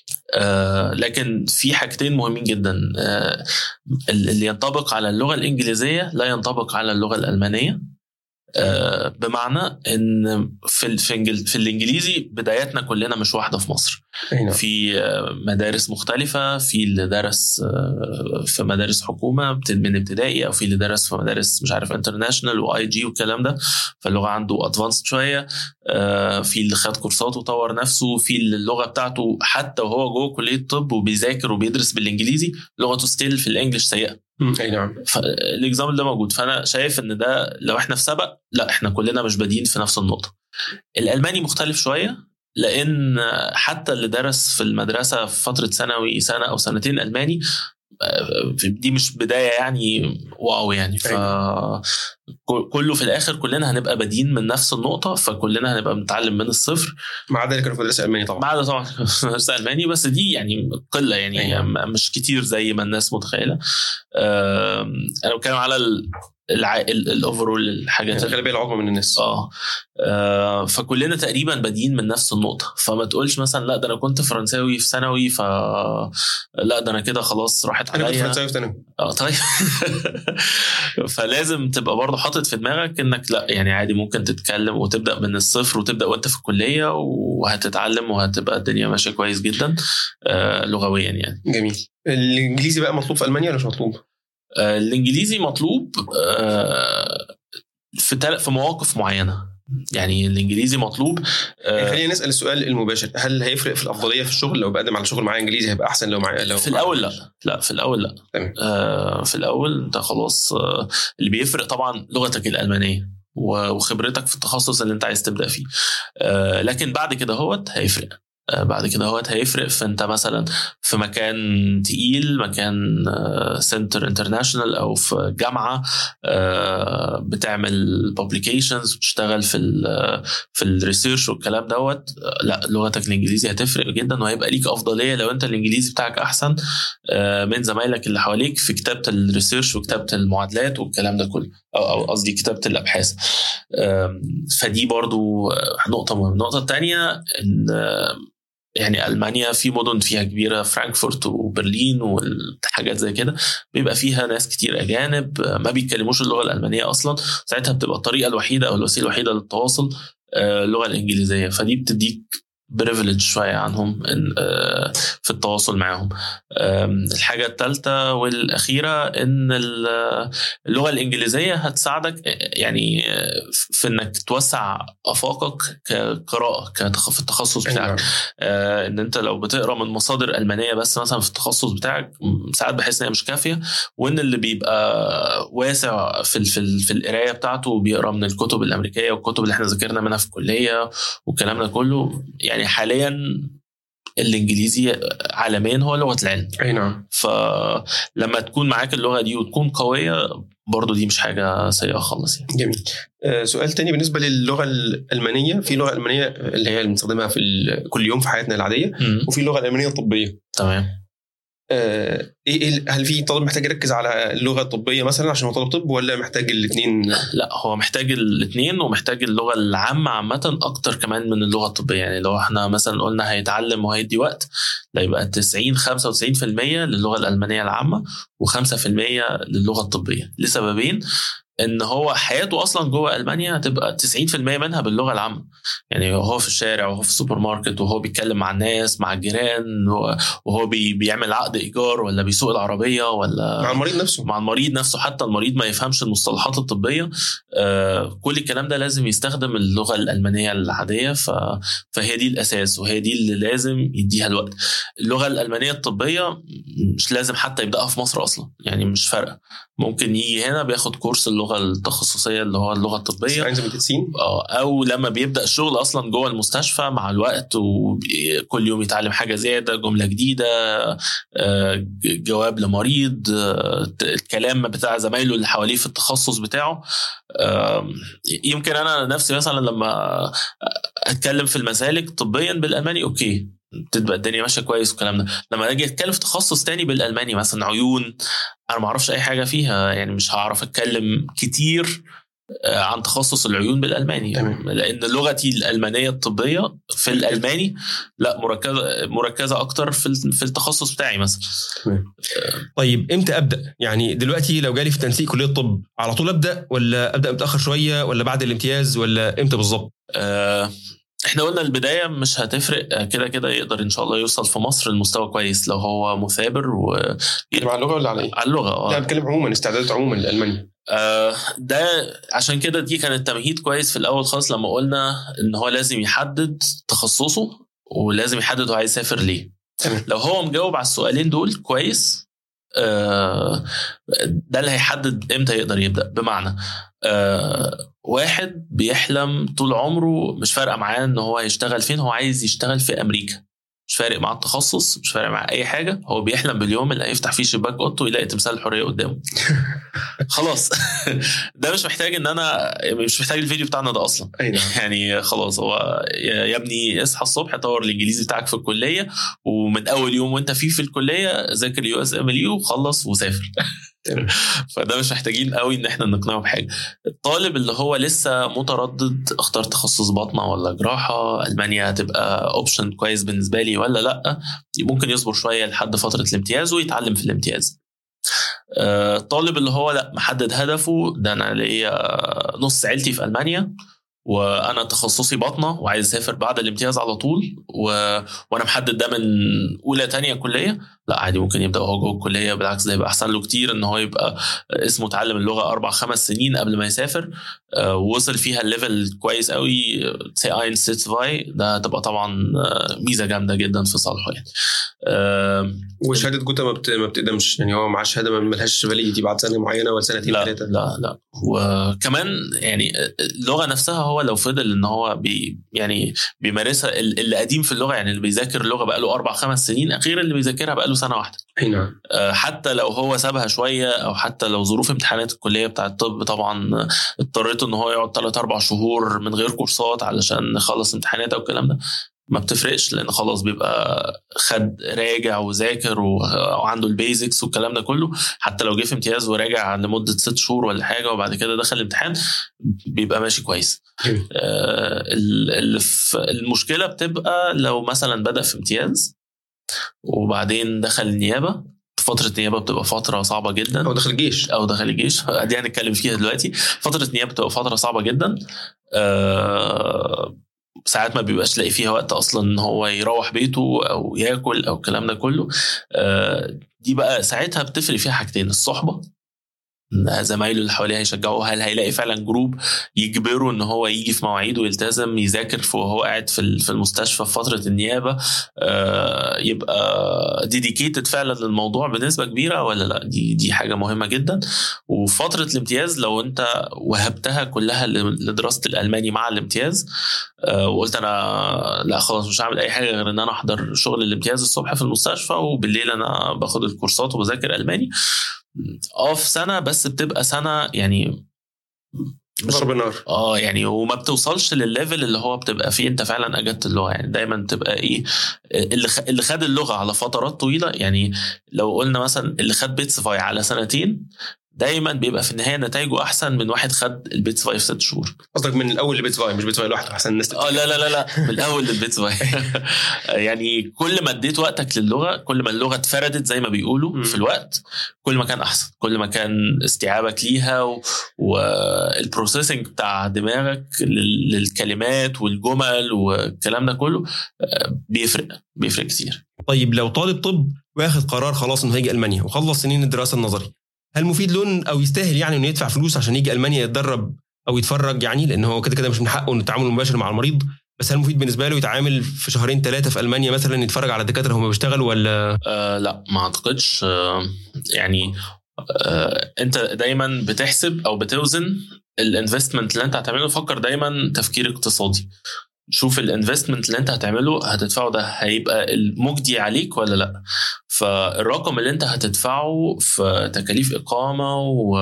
آه، لكن في حاجتين مهمين جدا آه، اللي ينطبق على اللغه الانجليزيه لا ينطبق على اللغه الالمانيه آه، بمعنى ان في في, في الانجليزي بداياتنا كلنا مش واحده في مصر نعم. في آه، مدارس مختلفه في اللي درس آه، في مدارس حكومه من ابتدائي او في اللي درس في مدارس مش عارف انترناشونال واي جي والكلام ده فاللغه عنده ادفانسد شويه في اللي خد كورسات وطور نفسه في اللي اللغه بتاعته حتى وهو جوه كليه الطب وبيذاكر وبيدرس بالانجليزي لغته ستيل في الانجليش سيئه اي نعم فالاكزامبل ده موجود فانا شايف ان ده لو احنا في سبق لا احنا كلنا مش بادين في نفس النقطه الالماني مختلف شويه لان حتى اللي درس في المدرسه في فتره ثانوي سنه او سنتين الماني دي مش بدايه يعني واو يعني ف كله في الاخر كلنا هنبقى بادين من نفس النقطه فكلنا هنبقى بنتعلم من الصفر ما عدا اللي كانوا في مدرسه الماني طبعا ما عدا طبعا مدرسه الماني بس دي يعني قله يعني أيوة. مش كتير زي ما الناس متخيله انا بتكلم على الاوفرول الحاجات الغالبيه العظمى من الناس آه. اه فكلنا تقريبا بادئين من نفس النقطه فما تقولش مثلا لا ده انا كنت فرنساوي في ثانوي ف لا ده انا كده خلاص راحت عليا انا كنت فرنساوي في ثانوي اه طيب فلازم تبقى برضه حاطط في دماغك انك لا يعني عادي ممكن تتكلم وتبدا من الصفر وتبدا وانت في الكليه وهتتعلم وهتبقى الدنيا ماشيه كويس جدا آه لغويا يعني جميل الانجليزي بقى مطلوب في المانيا ولا مش مطلوب؟ آه، الانجليزي مطلوب آه، في في مواقف معينه يعني الانجليزي مطلوب يعني خلينا نسال السؤال المباشر هل هيفرق في الافضليه في الشغل لو بقدم على شغل معايا انجليزي هيبقى احسن لو معايا لو في الاول لا لا في الاول لا تمام. آه في الاول انت خلاص آه اللي بيفرق طبعا لغتك الالمانيه وخبرتك في التخصص اللي انت عايز تبدا فيه آه لكن بعد كده هوت هيفرق آه، بعد كده هو هيفرق في انت مثلا في مكان تقيل مكان سنتر آه، انترناشونال او في جامعه آه، بتعمل بوبليكيشنز بتشتغل في ال في الريسيرش والكلام دوت لا لغتك الانجليزي هتفرق جدا وهيبقى ليك افضليه لو انت الانجليزي بتاعك احسن من زمايلك اللي حواليك في كتابه الريسيرش وكتابه المعادلات والكلام ده كله او قصدي كتابه الابحاث فدي برضو نقطه مهمه النقطه الثانيه ان يعني المانيا في مدن فيها كبيره فرانكفورت وبرلين والحاجات زي كده بيبقى فيها ناس كتير اجانب ما بيتكلموش اللغه الالمانيه اصلا ساعتها بتبقى الطريقه الوحيده او الوسيله الوحيده للتواصل آه، اللغه الانجليزيه فدي بتديك بريفليج شويه عنهم آه، في التواصل معاهم الحاجه الثالثه والاخيره ان اللغه الانجليزيه هتساعدك يعني في انك توسع افاقك كقراءه في التخصص بتاعك نعم. آه، ان انت لو بتقرا من مصادر المانيه بس مثلا في التخصص بتاعك ساعات بحس ان هي مش كافيه وان اللي بيبقى واسع في في, في القرايه بتاعته بيقرا من الكتب الامريكيه والكتب اللي احنا ذاكرنا منها في الكليه والكلام ده كله يعني يعني حاليا الانجليزي عالميا هو لغه العلم اي نعم فلما تكون معاك اللغه دي وتكون قويه برضو دي مش حاجه سيئه خالص يعني. جميل آه سؤال تاني بالنسبه للغه الالمانيه في لغه المانيه اللي هي اللي بنستخدمها في كل يوم في حياتنا العاديه م. وفي اللغه الالمانيه الطبيه تمام آه، ايه إيه هل في طالب محتاج يركز على اللغه الطبيه مثلا عشان هو طالب طب ولا محتاج الاثنين؟ لا هو محتاج الاثنين ومحتاج اللغه العامه عامه اكتر كمان من اللغه الطبيه يعني لو احنا مثلا قلنا هيتعلم وهيدي وقت لا يبقى 90 95% للغه الالمانيه العامه و5% للغه الطبيه لسببين ان هو حياته اصلا جوه المانيا هتبقى 90% منها باللغه العامه يعني هو في الشارع وهو في السوبر ماركت وهو بيتكلم مع الناس مع الجيران وهو بي بيعمل عقد ايجار ولا بيسوق العربيه ولا مع المريض نفسه مع المريض نفسه حتى المريض ما يفهمش المصطلحات الطبيه آه كل الكلام ده لازم يستخدم اللغه الالمانيه العاديه ف... فهي دي الاساس وهي دي اللي لازم يديها الوقت اللغه الالمانيه الطبيه مش لازم حتى يبداها في مصر اصلا يعني مش فارقه ممكن يجي هنا بياخد كورس اللغه التخصصيه اللي هو اللغه الطبيه اه او لما بيبدا الشغل اصلا جوه المستشفى مع الوقت وكل يوم يتعلم حاجه زياده جمله جديده آه، جواب لمريض آه، الكلام بتاع زمايله اللي حواليه في التخصص بتاعه يمكن انا نفسي مثلا لما اتكلم في المسالك طبيا بالالماني اوكي تبقى الدنيا ماشيه كويس والكلام ده لما اجي اتكلم في تخصص تاني بالالماني مثلا عيون انا ما اعرفش اي حاجه فيها يعني مش هعرف اتكلم كتير آه، عن تخصص العيون بالالماني تمام. لان لغتي الالمانيه الطبيه في الالماني لا مركزه مركزه اكتر في ال- في التخصص بتاعي مثلا طيب امتى ابدا يعني دلوقتي لو جالي في تنسيق كليه الطب على طول ابدا ولا ابدا متاخر شويه ولا بعد الامتياز ولا امتى بالظبط آه، احنا قلنا البدايه مش هتفرق آه، كده كده يقدر ان شاء الله يوصل في مصر لمستوى كويس لو هو مثابر وعلى على اللغه ولا على ايه اللغه اه بتكلم عموما استعدادات عموما لالمانيا آه، ده عشان كده دي كانت تمهيد كويس في الاول خالص لما قلنا ان هو لازم يحدد تخصصه ولازم يحدد هو عايز يسافر ليه تمام. لو هو مجاوب على السؤالين دول كويس آه، ده اللي هيحدد امتى يقدر يبدا بمعنى آه، واحد بيحلم طول عمره مش فارقه معاه ان هو هيشتغل فين هو عايز يشتغل في امريكا مش فارق مع التخصص مش فارق مع اي حاجه هو بيحلم باليوم اللي هيفتح فيه شباك اوضته ويلاقي تمثال الحريه قدامه خلاص ده مش محتاج ان انا مش محتاج الفيديو بتاعنا ده اصلا اي نعم يعني خلاص هو يا يا ابني اصحى الصبح طور الانجليزي بتاعك في الكليه ومن اول يوم وانت فيه في الكليه ذاكر يو اس ام ال يو وخلص وسافر تمام. فده مش محتاجين قوي ان احنا نقنعه بحاجه الطالب اللي هو لسه متردد اختار تخصص باطنه ولا جراحه المانيا هتبقى اوبشن كويس بالنسبه لي ولا لا ممكن يصبر شويه لحد فتره الامتياز ويتعلم في الامتياز آه، الطالب اللي هو لا محدد هدفه ده انا ليا نص عيلتي في المانيا وانا تخصصي باطنه وعايز اسافر بعد الامتياز على طول و... وانا محدد ده من اولى تانية كليه لا عادي ممكن يبدا وهو جوه الكليه بالعكس ده يبقى احسن له كتير ان هو يبقى اسمه اتعلم اللغه اربع خمس سنين قبل ما يسافر آه، ووصل فيها الليفل كويس قوي سي اين سيتسفاي ده هتبقى طبعا آه، ميزه جامده جدا في صالحه يعني آه، وشهاده جوتا ما, بت... ما بتقدمش يعني هو معاه شهاده ما لهاش فاليديتي بعد سنه معينه ولا سنتين لا ثلاثه لا لا وكمان يعني اللغه نفسها هو لو فضل ان هو بي يعني بيمارسها ال- اللي قديم في اللغه يعني اللي بيذاكر اللغه بقاله اربع خمس سنين اخيرا اللي بيذاكرها بقاله سنه واحده اي نعم آه، حتى لو هو سابها شويه او حتى لو ظروف امتحانات الكليه بتاع الطب طبعا اضطريته ان هو يقعد ثلاث اربع شهور من غير كورسات علشان يخلص امتحانات او الكلام ده ما بتفرقش لان خلاص بيبقى خد راجع وذاكر و- وعنده البيزكس والكلام ده كله حتى لو جه في امتياز وراجع لمده ست شهور ولا حاجه وبعد كده دخل الامتحان بيبقى ماشي كويس جميل. آه، ال- اللي في- المشكله بتبقى لو مثلا بدا في امتياز وبعدين دخل النيابه فتره النيابه بتبقى فتره صعبه جدا او دخل الجيش او دخل الجيش دي هنتكلم فيها دلوقتي فتره النيابه بتبقى فتره صعبه جدا آه، ساعات ما بيبقاش لاقي فيها وقت اصلا ان هو يروح بيته او ياكل او الكلام ده كله آه، دي بقى ساعتها بتفرق فيها حاجتين الصحبه إن زمايله اللي حواليه هيشجعوه هل هيلاقي فعلا جروب يجبره ان هو يجي في مواعيده ويلتزم يذاكر في- وهو قاعد في ال- في المستشفى في فتره النيابه آه، يبقى ديديكيتد فعلا للموضوع بنسبه كبيره ولا لا دي دي حاجه مهمه جدا وفتره الامتياز لو انت وهبتها كلها ل- لدراسه الالماني مع الامتياز آه، وقلت انا لا خلاص مش هعمل اي حاجه غير ان انا احضر شغل الامتياز الصبح في المستشفى وبالليل انا باخد الكورسات وبذاكر الماني اه في سنه بس بتبقى سنه يعني مش ضرب النار اه يعني وما بتوصلش للليفل اللي هو بتبقى فيه انت فعلا اجدت اللغه يعني دايما تبقى ايه اللي خ... اللي خد اللغه على فترات طويله يعني لو قلنا مثلا اللي خد بيتسفاي على سنتين دايما بيبقى في النهايه نتائجه احسن من واحد خد البيتسفاي في ست شهور قصدك من الاول لبيت فاي مش بيت فاي لوحده احسن الناس اه لا لا لا لا من الاول للبيتسفاي يعني كل ما اديت وقتك للغه كل ما اللغه اتفردت زي ما بيقولوا مم. في الوقت كل ما كان احسن كل ما كان استيعابك ليها و... والبروسيسنج بتاع دماغك لل... للكلمات والجمل والكلام ده كله آه، بيفرق بيفرق كتير طيب لو طالب طب واخد قرار خلاص انه هيجي المانيا وخلص سنين الدراسه النظري هل مفيد له او يستاهل يعني انه يدفع فلوس عشان يجي المانيا يتدرب او يتفرج يعني لان هو كده كده مش من حقه انه التعامل المباشر مع المريض بس هل مفيد بالنسبه له يتعامل في شهرين ثلاثه في المانيا مثلا يتفرج على الدكاتره هم بيشتغلوا ولا آه لا ما اعتقدش آه يعني آه انت دايما بتحسب او بتوزن الانفستمنت اللي انت هتعمله فكر دايما تفكير اقتصادي شوف الانفستمنت اللي انت هتعمله هتدفعه ده هيبقى المجدي عليك ولا لا فالرقم اللي انت هتدفعه في تكاليف اقامه و...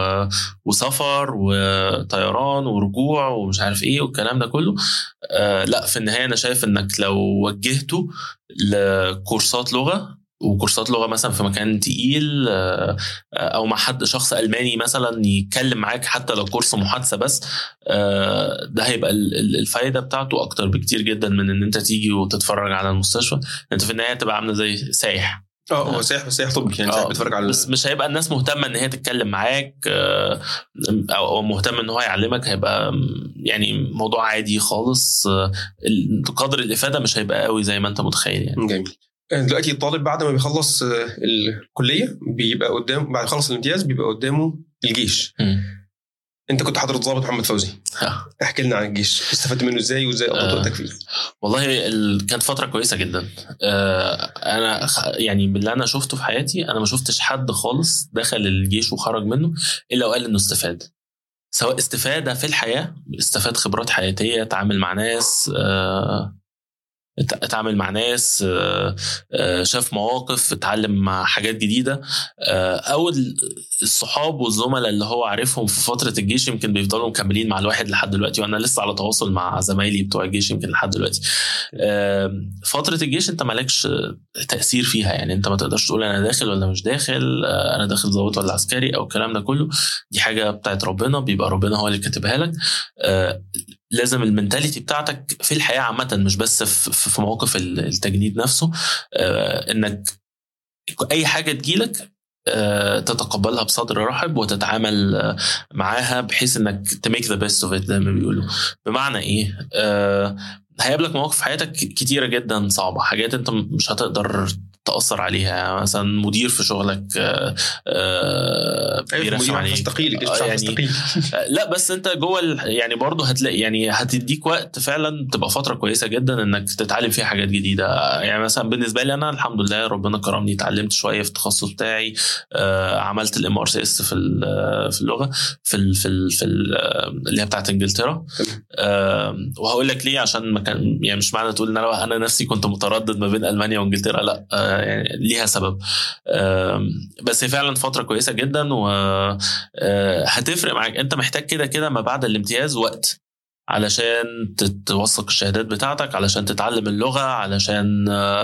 وسفر وطيران ورجوع ومش عارف ايه والكلام ده كله آه لا في النهايه انا شايف انك لو وجهته لكورسات لغه وكورسات لغه مثلا في مكان تقيل آه، او مع حد شخص الماني مثلا يتكلم معاك حتى لو كورس محادثه بس آه، ده هيبقى الفايده بتاعته اكتر بكتير جدا من ان انت تيجي وتتفرج على المستشفى انت في النهايه تبقى عامله زي سايح اه هو سايح بس سايح طبي يعني سايح بيتفرج على بس مش هيبقى الناس مهتمه ان هي تتكلم معاك او مهتم ان هو يعلمك هيبقى يعني موضوع عادي خالص قدر الافاده مش هيبقى قوي زي ما انت متخيل يعني جميل دلوقتي الطالب بعد ما بيخلص آه، الكليه بيبقى قدام بعد خلص الامتياز بيبقى قدامه الجيش م. انت كنت حضرتك ضابط محمد فوزي احكي لنا عن الجيش استفدت منه ازاي وازاي قضيت وقتك فيه والله ال... كانت فتره كويسه جدا آه انا يعني باللي انا شفته في حياتي انا ما شفتش حد خالص دخل الجيش وخرج منه الا وقال انه استفاد سواء استفاده في الحياه استفاد خبرات حياتيه تعامل مع ناس آه اتعامل مع ناس آه، آه، شاف مواقف اتعلم مع حاجات جديده آه، او الصحاب والزملاء اللي هو عارفهم في فتره الجيش يمكن بيفضلوا مكملين مع الواحد لحد دلوقتي وانا لسه على تواصل مع زمايلي بتوع الجيش يمكن لحد دلوقتي فتره الجيش انت مالكش تاثير فيها يعني انت ما تقدرش تقول انا داخل ولا مش داخل انا داخل ضابط ولا عسكري او الكلام ده كله دي حاجه بتاعت ربنا بيبقى ربنا هو اللي كاتبها لك لازم المنتاليتي بتاعتك في الحياه عامه مش بس في مواقف التجنيد نفسه آه، انك اي حاجه تجيلك آه، تتقبلها بصدر رحب وتتعامل آه، معاها بحيث انك تميك ذا بيست اوف ات زي ما بيقولوا بمعنى ايه هيقابلك مواقف في حياتك كتيره جدا صعبه حاجات انت مش هتقدر تاثر عليها يعني مثلا مدير في شغلك آه، آه، أيوة، بيرخم عليك تستقيل آه، يعني لا بس انت جوه يعني برضه هتلاقي يعني هتديك وقت فعلا تبقى فتره كويسه جدا انك تتعلم فيها حاجات جديده يعني مثلا بالنسبه لي انا الحمد لله ربنا كرمني اتعلمت شويه في التخصص بتاعي عملت الام ار سي اس في في اللغه في ال في ال في اللي هي بتاعت انجلترا وهقول لك ليه عشان ما كان يعني مش معنى تقول ان انا انا نفسي كنت متردد ما بين المانيا وانجلترا لا يعني ليها سبب بس هي فعلا فتره كويسه جدا وهتفرق معاك انت محتاج كده كده ما بعد الامتياز وقت علشان توثق الشهادات بتاعتك علشان تتعلم اللغة علشان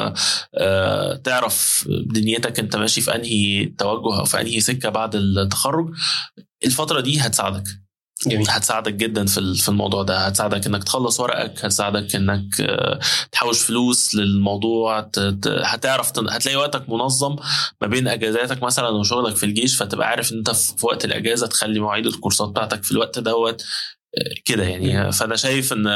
تعرف دنيتك انت ماشي في انهي توجه او في انهي سكة بعد التخرج الفترة دي هتساعدك جميل. هتساعدك جدا في في الموضوع ده هتساعدك انك تخلص ورقك هتساعدك انك آه، تحوش فلوس للموضوع هتعرف هتلاقي وقتك منظم ما بين اجازاتك مثلا وشغلك في الجيش فتبقى عارف ان انت في وقت الاجازه تخلي مواعيد الكورسات بتاعتك في الوقت دوت كده يعني فانا شايف ان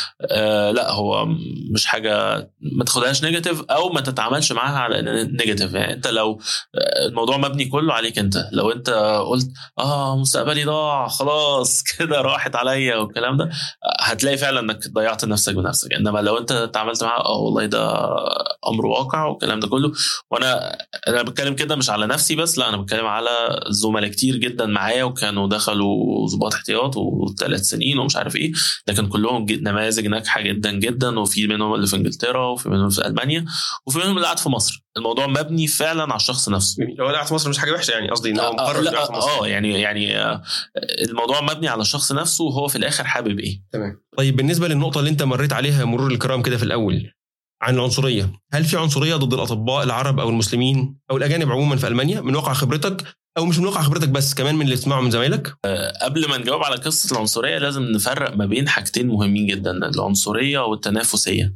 آه لا هو مش حاجه ما تاخدهاش نيجاتيف او ما تتعاملش معاها على نيجاتيف يعني انت لو آه، الموضوع مبني كله عليك انت لو انت قلت اه مستقبلي ضاع خلاص كده راحت عليا والكلام ده هتلاقي فعلا انك ضيعت نفسك بنفسك انما لو انت تعاملت معاه اه والله ده امر واقع والكلام ده كله وانا انا بتكلم كده مش على نفسي بس لا انا بتكلم على زملاء كتير جدا معايا وكانوا دخلوا ضباط احتياط وثلاث سنين ومش عارف ايه لكن كلهم نماذج ناجحه جدا جدا وفي منهم اللي في انجلترا وفي منهم في المانيا وفي منهم اللي قاعد في مصر الموضوع مبني فعلا على الشخص نفسه لو قاعد في مصر مش حاجه وحشه يعني قصدي ان هو مقرر لا في مصر اه يعني يعني آه، الموضوع مبني على الشخص نفسه وهو في الاخر حابب ايه تمام طيب بالنسبه للنقطه اللي انت مريت عليها مرور الكرام كده في الاول عن العنصريه هل في عنصريه ضد الاطباء العرب او المسلمين او الاجانب عموما في المانيا من واقع خبرتك او مش من واقع خبرتك بس كمان من اللي تسمعه من زمايلك أه قبل ما نجاوب على قصه العنصريه لازم نفرق ما بين حاجتين مهمين جدا العنصريه والتنافسيه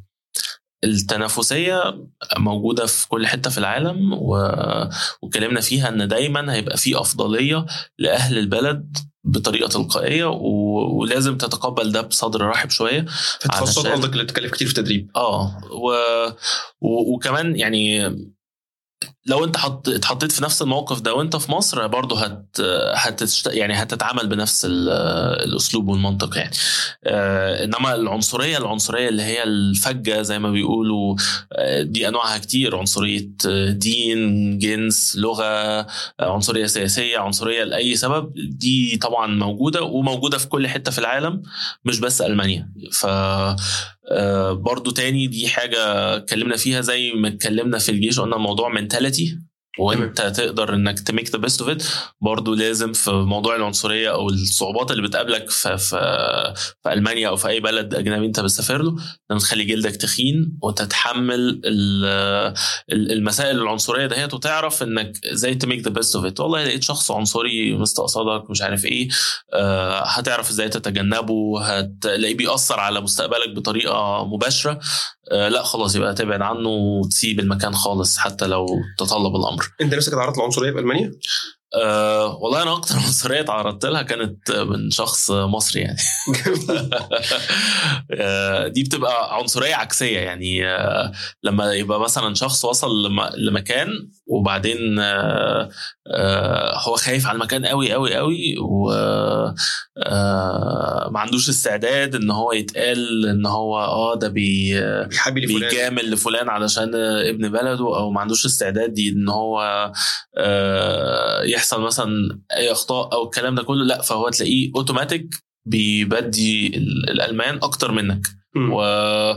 التنافسيه موجوده في كل حته في العالم و... وكلمنا فيها ان دايما هيبقى في افضليه لاهل البلد بطريقه تلقائيه و... ولازم تتقبل ده بصدر رحب شويه في تخصصات قصدك اللي تكلف كتير في التدريب اه و... و... وكمان يعني لو انت حط اتحطيت في نفس الموقف ده وانت في مصر برضه هت هتشت... يعني هتتعامل بنفس الاسلوب والمنطق يعني آه انما العنصريه العنصريه اللي هي الفجه زي ما بيقولوا آه دي انواعها كتير عنصريه دين جنس لغه عنصريه سياسيه عنصريه لاي سبب دي طبعا موجوده وموجوده في كل حته في العالم مش بس المانيا ف آه برضو تاني دي حاجة اتكلمنا فيها زي ما اتكلمنا في الجيش قلنا موضوع منتاليتي وانت تقدر انك تميك ذا بيست اوف ات برضه لازم في موضوع العنصريه او الصعوبات اللي بتقابلك في في في المانيا او في اي بلد اجنبي انت بتسافر له لازم تخلي جلدك تخين وتتحمل ال- ال- المسائل العنصريه دهيت وتعرف انك ازاي تميك ذا بيست اوف ات والله لقيت شخص عنصري مستقصدك مش عارف ايه آه، هتعرف ازاي تتجنبه هتلاقيه بيأثر على مستقبلك بطريقه مباشره آه، لا خلاص يبقى تبعد عنه وتسيب المكان خالص حتى لو تطلب الامر انت نفسك اتعرضت للعنصريه في المانيا؟ أه والله انا اكتر عنصريه تعرضت لها كانت من شخص مصري يعني آه، دي بتبقى عنصريه عكسيه يعني آه، لما يبقى مثلا شخص وصل لم- لمكان وبعدين آه، آه، هو خايف على المكان قوي قوي قوي وما عندوش استعداد ان هو يتقال ان هو اه ده بي بيحبي لفلان بيجامل لفلان علشان ابن بلده او ما عندوش استعداد دي ان هو آه، يحصل مثلا اي اخطاء او الكلام ده كله لا فهو تلاقيه اوتوماتيك بيبدي ال- الالمان اكتر منك مم. و...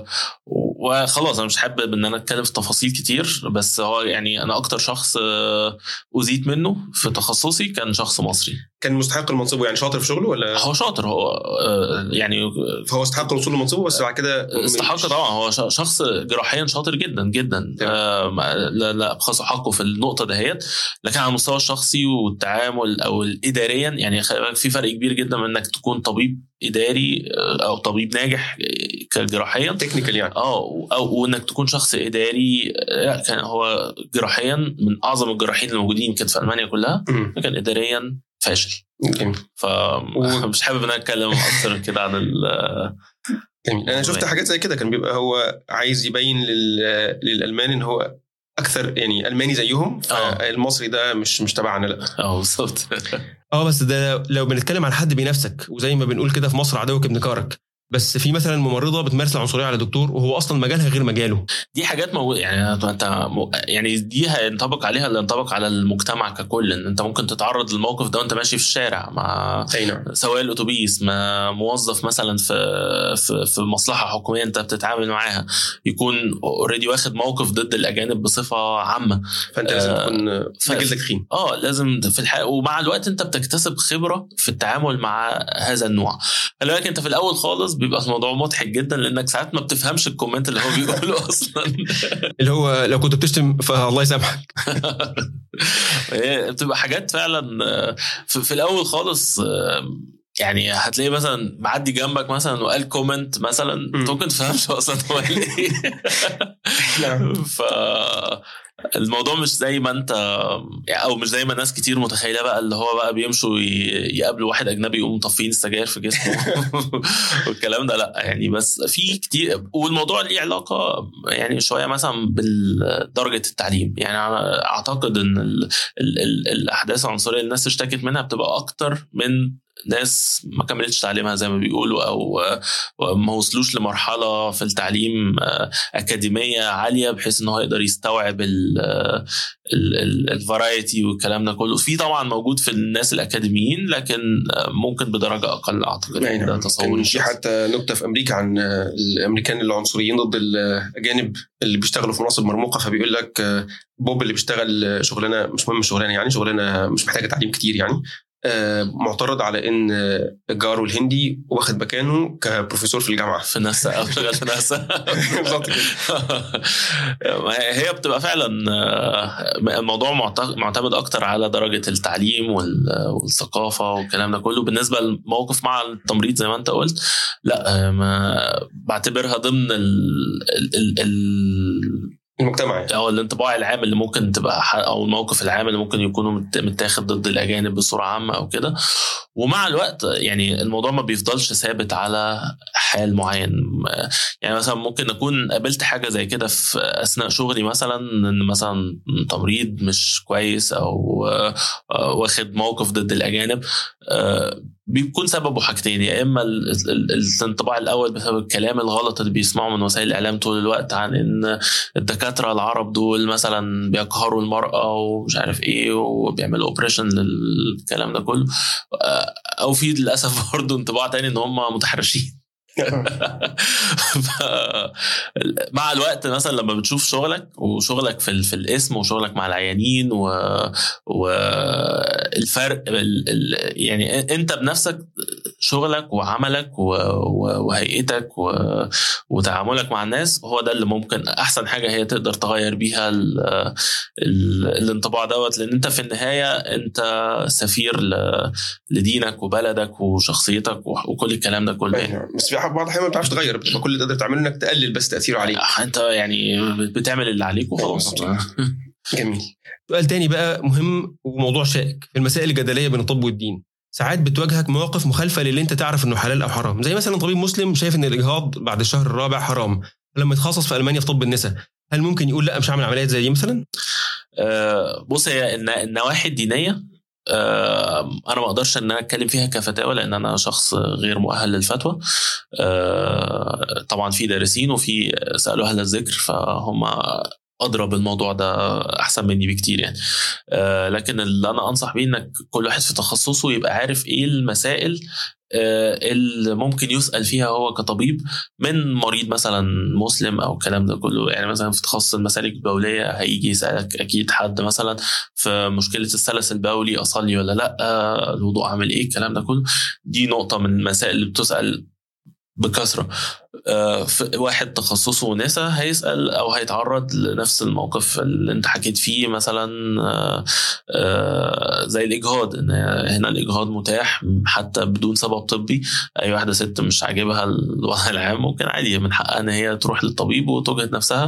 وخلاص انا مش حابب ان انا اتكلم في تفاصيل كتير بس هو يعني انا اكتر شخص آه، اذيت منه في تخصصي كان شخص مصري كان مستحق لمنصبه يعني شاطر في شغله ولا هو شاطر هو آه، يعني فهو استحق الوصول لمنصبه بس بعد كده استحق طبعا هو ش- شخص جراحيا شاطر جدا جدا تمام. آه، ما- لا لا ابخس حقه في النقطه دهيت لكن على المستوى الشخصي والتعامل او الاداريا يعني خلي بالك في فرق كبير جدا من انك تكون طبيب اداري آه، او طبيب ناجح آه، كجراحيا تكنيكال يعني اه او وانك تكون شخص اداري لا كان هو جراحيا من اعظم الجراحين الموجودين يمكن في المانيا كلها مم. لكن اداريا فاشل جميل فمش حابب ان انا اتكلم اكتر من كده عن ال- جميل انا شفت تمام. حاجات زي كده كان بيبقى هو عايز يبين لل... للالمان ان هو اكثر يعني الماني زيهم آه. فالمصري ده مش مش تبعنا لا اه بالظبط اه بس ده لو بنتكلم على حد بينافسك وزي ما بنقول كده في مصر عدوك ابن كارك بس في مثلا ممرضه بتمارس العنصريه على دكتور وهو اصلا مجالها غير مجاله دي حاجات موجوده يعني انت م- يعني دي هينطبق عليها اللي ينطبق على المجتمع ككل ان انت ممكن تتعرض للموقف ده وانت ماشي في الشارع مع اي نعم سواق الاتوبيس ما موظف مثلا في في في مصلحه حكوميه انت بتتعامل معاها يكون اوريدي واخد موقف ضد الاجانب بصفه عامه فانت لازم آه، تكون ف- جلدك تخين اه لازم في الحقيقه ومع الوقت انت بتكتسب خبره في التعامل مع هذا النوع خلي بالك انت في الاول خالص بيبقى الموضوع مضحك جدا لانك ساعات ما بتفهمش الكومنت اللي هو بيقوله اصلا اللي هو لو كنت بتشتم فالله يسامحك هي بتبقى حاجات فعلا آه، في, في الاول خالص آه، يعني هتلاقي مثلا معدي جنبك مثلا وقال كومنت مثلا انت ممكن تفهمش اصلا هو قال ايه نعم. ف الموضوع مش زي ما انت او مش زي ما ناس كتير متخيله بقى اللي هو بقى بيمشوا ي- يقابلوا واحد اجنبي يقوموا مطفين السجاير في جسمه والكلام ده لا يعني بس في كتير والموضوع ليه علاقه يعني شويه مثلا بدرجه التعليم يعني أنا اعتقد ان ال ال ال الاحداث العنصريه اللي الناس اشتكت منها بتبقى اكتر من ناس ما كملتش تعليمها زي ما بيقولوا او أو ما وصلوش لمرحله في التعليم آه، اكاديميه عاليه بحيث ان هو يقدر يستوعب الفرايتي والكلام ده كله في طبعا موجود في الناس الاكاديميين لكن آه، ممكن بدرجه اقل اعتقد أي يعني ده نعم. تصوري كان في الشخصي. حتى نكته في امريكا عن آه، الامريكان العنصريين ضد الاجانب اللي بيشتغلوا في مناصب مرموقه فبيقول لك آه، بوب اللي بيشتغل شغلانه مش مهم شغلانه يعني شغلانه مش محتاجه تعليم كتير يعني آه، معترض على ان آه، جاره الهندي واخد مكانه كبروفيسور في الجامعه في ناسا او شغال في ناسا بالظبط كده. ما هي هي بتبقى فعلا آه، الموضوع معت- معتمد اكتر على درجه التعليم وال- والثقافه والكلام ده كله بالنسبه للموقف مع التمريض زي ما انت قلت لا آه، ما بعتبرها ضمن ال ال ال ال المجتمع يعني او الانطباع العام اللي ممكن تبقى ح- او الموقف العام اللي ممكن يكونوا مت- متاخد ضد الاجانب بصوره عامه او كده ومع الوقت يعني الموضوع ما بيفضلش ثابت على حال معين يعني مثلا ممكن اكون قابلت حاجه زي كده في اثناء شغلي مثلا ان مثلا تمريض مش كويس او آه، آه، واخد موقف ضد الاجانب آه، بيكون سببه حاجتين يا اما ال- ال- الانطباع الاول بسبب الكلام الغلط اللي بيسمعه من وسائل الاعلام طول الوقت عن ان الدكاتره العرب دول مثلا بيقهروا المراه ومش عارف ايه وبيعملوا اوبريشن للكلام ده كله آه، او في للاسف برضه انطباع تاني ان هم متحرشين مع الوقت مثلا لما بتشوف شغلك وشغلك في في الاسم وشغلك مع العيانين و... والفرق ال... ال... يعني انت بنفسك شغلك وعملك و... و... وهيئتك و... وتعاملك مع الناس هو ده اللي ممكن احسن حاجه هي تقدر تغير بيها ال... ال... الانطباع دوت لان انت في النهايه انت سفير ل... لدينك وبلدك وشخصيتك وكل الكلام ده كله يعني. بس في بعض الاحيان ما بتعرفش تغير بتبقى كل اللي تقدر تعمله انك تقلل بس تاثيره عليك انت يعني بتعمل اللي عليك وخلاص جميل سؤال تاني بقى مهم وموضوع شائك في المسائل الجدليه بين الطب والدين ساعات بتواجهك مواقف مخالفه للي انت تعرف انه حلال او حرام زي مثلا طبيب مسلم شايف ان الاجهاض بعد الشهر الرابع حرام لما يتخصص في المانيا في طب النساء هل ممكن يقول لا مش هعمل عمليات زي دي مثلا؟ أه بص هي النواحي الدينيه أه انا ما اقدرش ان انا اتكلم فيها كفتاوى لان انا شخص غير مؤهل للفتوى أه طبعا في دارسين وفي سالوا اهل الذكر فهم ادرى بالموضوع ده احسن مني بكتير يعني آه لكن اللي انا انصح بيه انك كل واحد في تخصصه يبقى عارف ايه المسائل آه اللي ممكن يسال فيها هو كطبيب من مريض مثلا مسلم او الكلام ده كله يعني مثلا في تخصص المسالك البوليه هيجي يسالك اكيد حد مثلا في مشكله السلس البولي اصلي ولا لا الوضوء عامل ايه الكلام ده كله دي نقطه من المسائل اللي بتسال بكثره آه، واحد تخصصه نسا هيسال او هيتعرض لنفس الموقف اللي انت حكيت فيه مثلا آه، آه، زي الاجهاض ان هنا الاجهاض متاح حتى بدون سبب طبي اي واحده ست مش عاجبها الوضع العام ممكن عادي من حقها ان هي تروح للطبيب وتجهد نفسها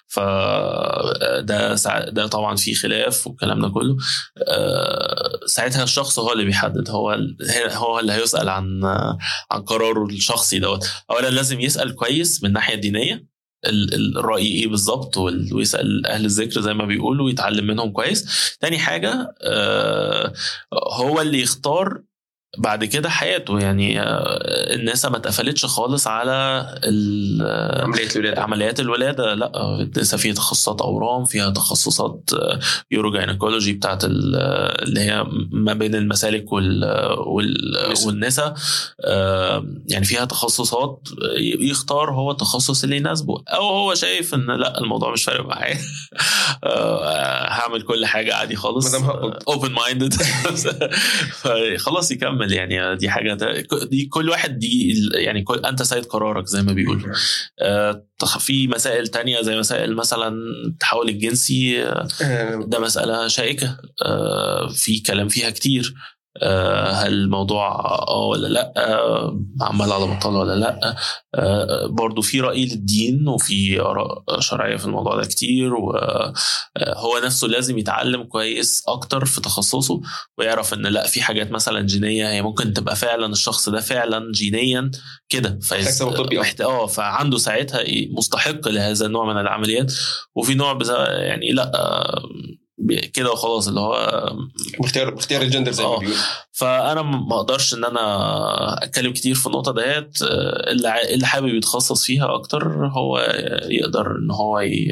فده ده طبعا في خلاف والكلام ده كله ساعتها الشخص هو اللي بيحدد هو هو اللي هيسال عن عن قراره الشخصي دوت اولا لازم يسال كويس من الناحيه الدينيه الراي ايه بالظبط ويسال اهل الذكر زي ما بيقولوا ويتعلم منهم كويس تاني حاجه آه، هو اللي يختار بعد كده حياته يعني آه، الناس ما اتقفلتش خالص على عمليات الولاده عمليات الولاده لا لسه في تخصصات اورام فيها تخصصات يورو جاينيكولوجي بتاعت اللي هي ما بين المسالك وال والنساء آه، يعني فيها تخصصات يختار هو التخصص اللي يناسبه او هو شايف ان لا الموضوع مش فارق معايا آه، هعمل كل حاجه عادي خالص اوبن مايندد فخلاص يكمل تعمل يعني دي حاجه دي كل واحد دي يعني كل انت سيد قرارك زي ما بيقولوا آه في مسائل تانية زي مسائل مثلا التحول الجنسي آه، ده مسألة شائكة آه في كلام فيها كتير آه، هل الموضوع اه ولا لا عمال على بطال ولا لا آه، برضو في رأي للدين وفي آراء شرعية في الموضوع ده كتير وهو نفسه لازم يتعلم كويس أكتر في تخصصه ويعرف إن لا في حاجات مثلا جينية هي ممكن تبقى فعلا الشخص ده فعلا جينيا كده اه فعنده ساعتها مستحق لهذا النوع من العمليات وفي نوع يعني لا كده وخلاص اللي هو باختيار باختيار الجندر زي ما آه. بيقول فانا ما اقدرش ان انا اتكلم كتير في النقطه ديت آه، اللي اللي حابب يتخصص فيها اكتر هو يقدر ان هو ي...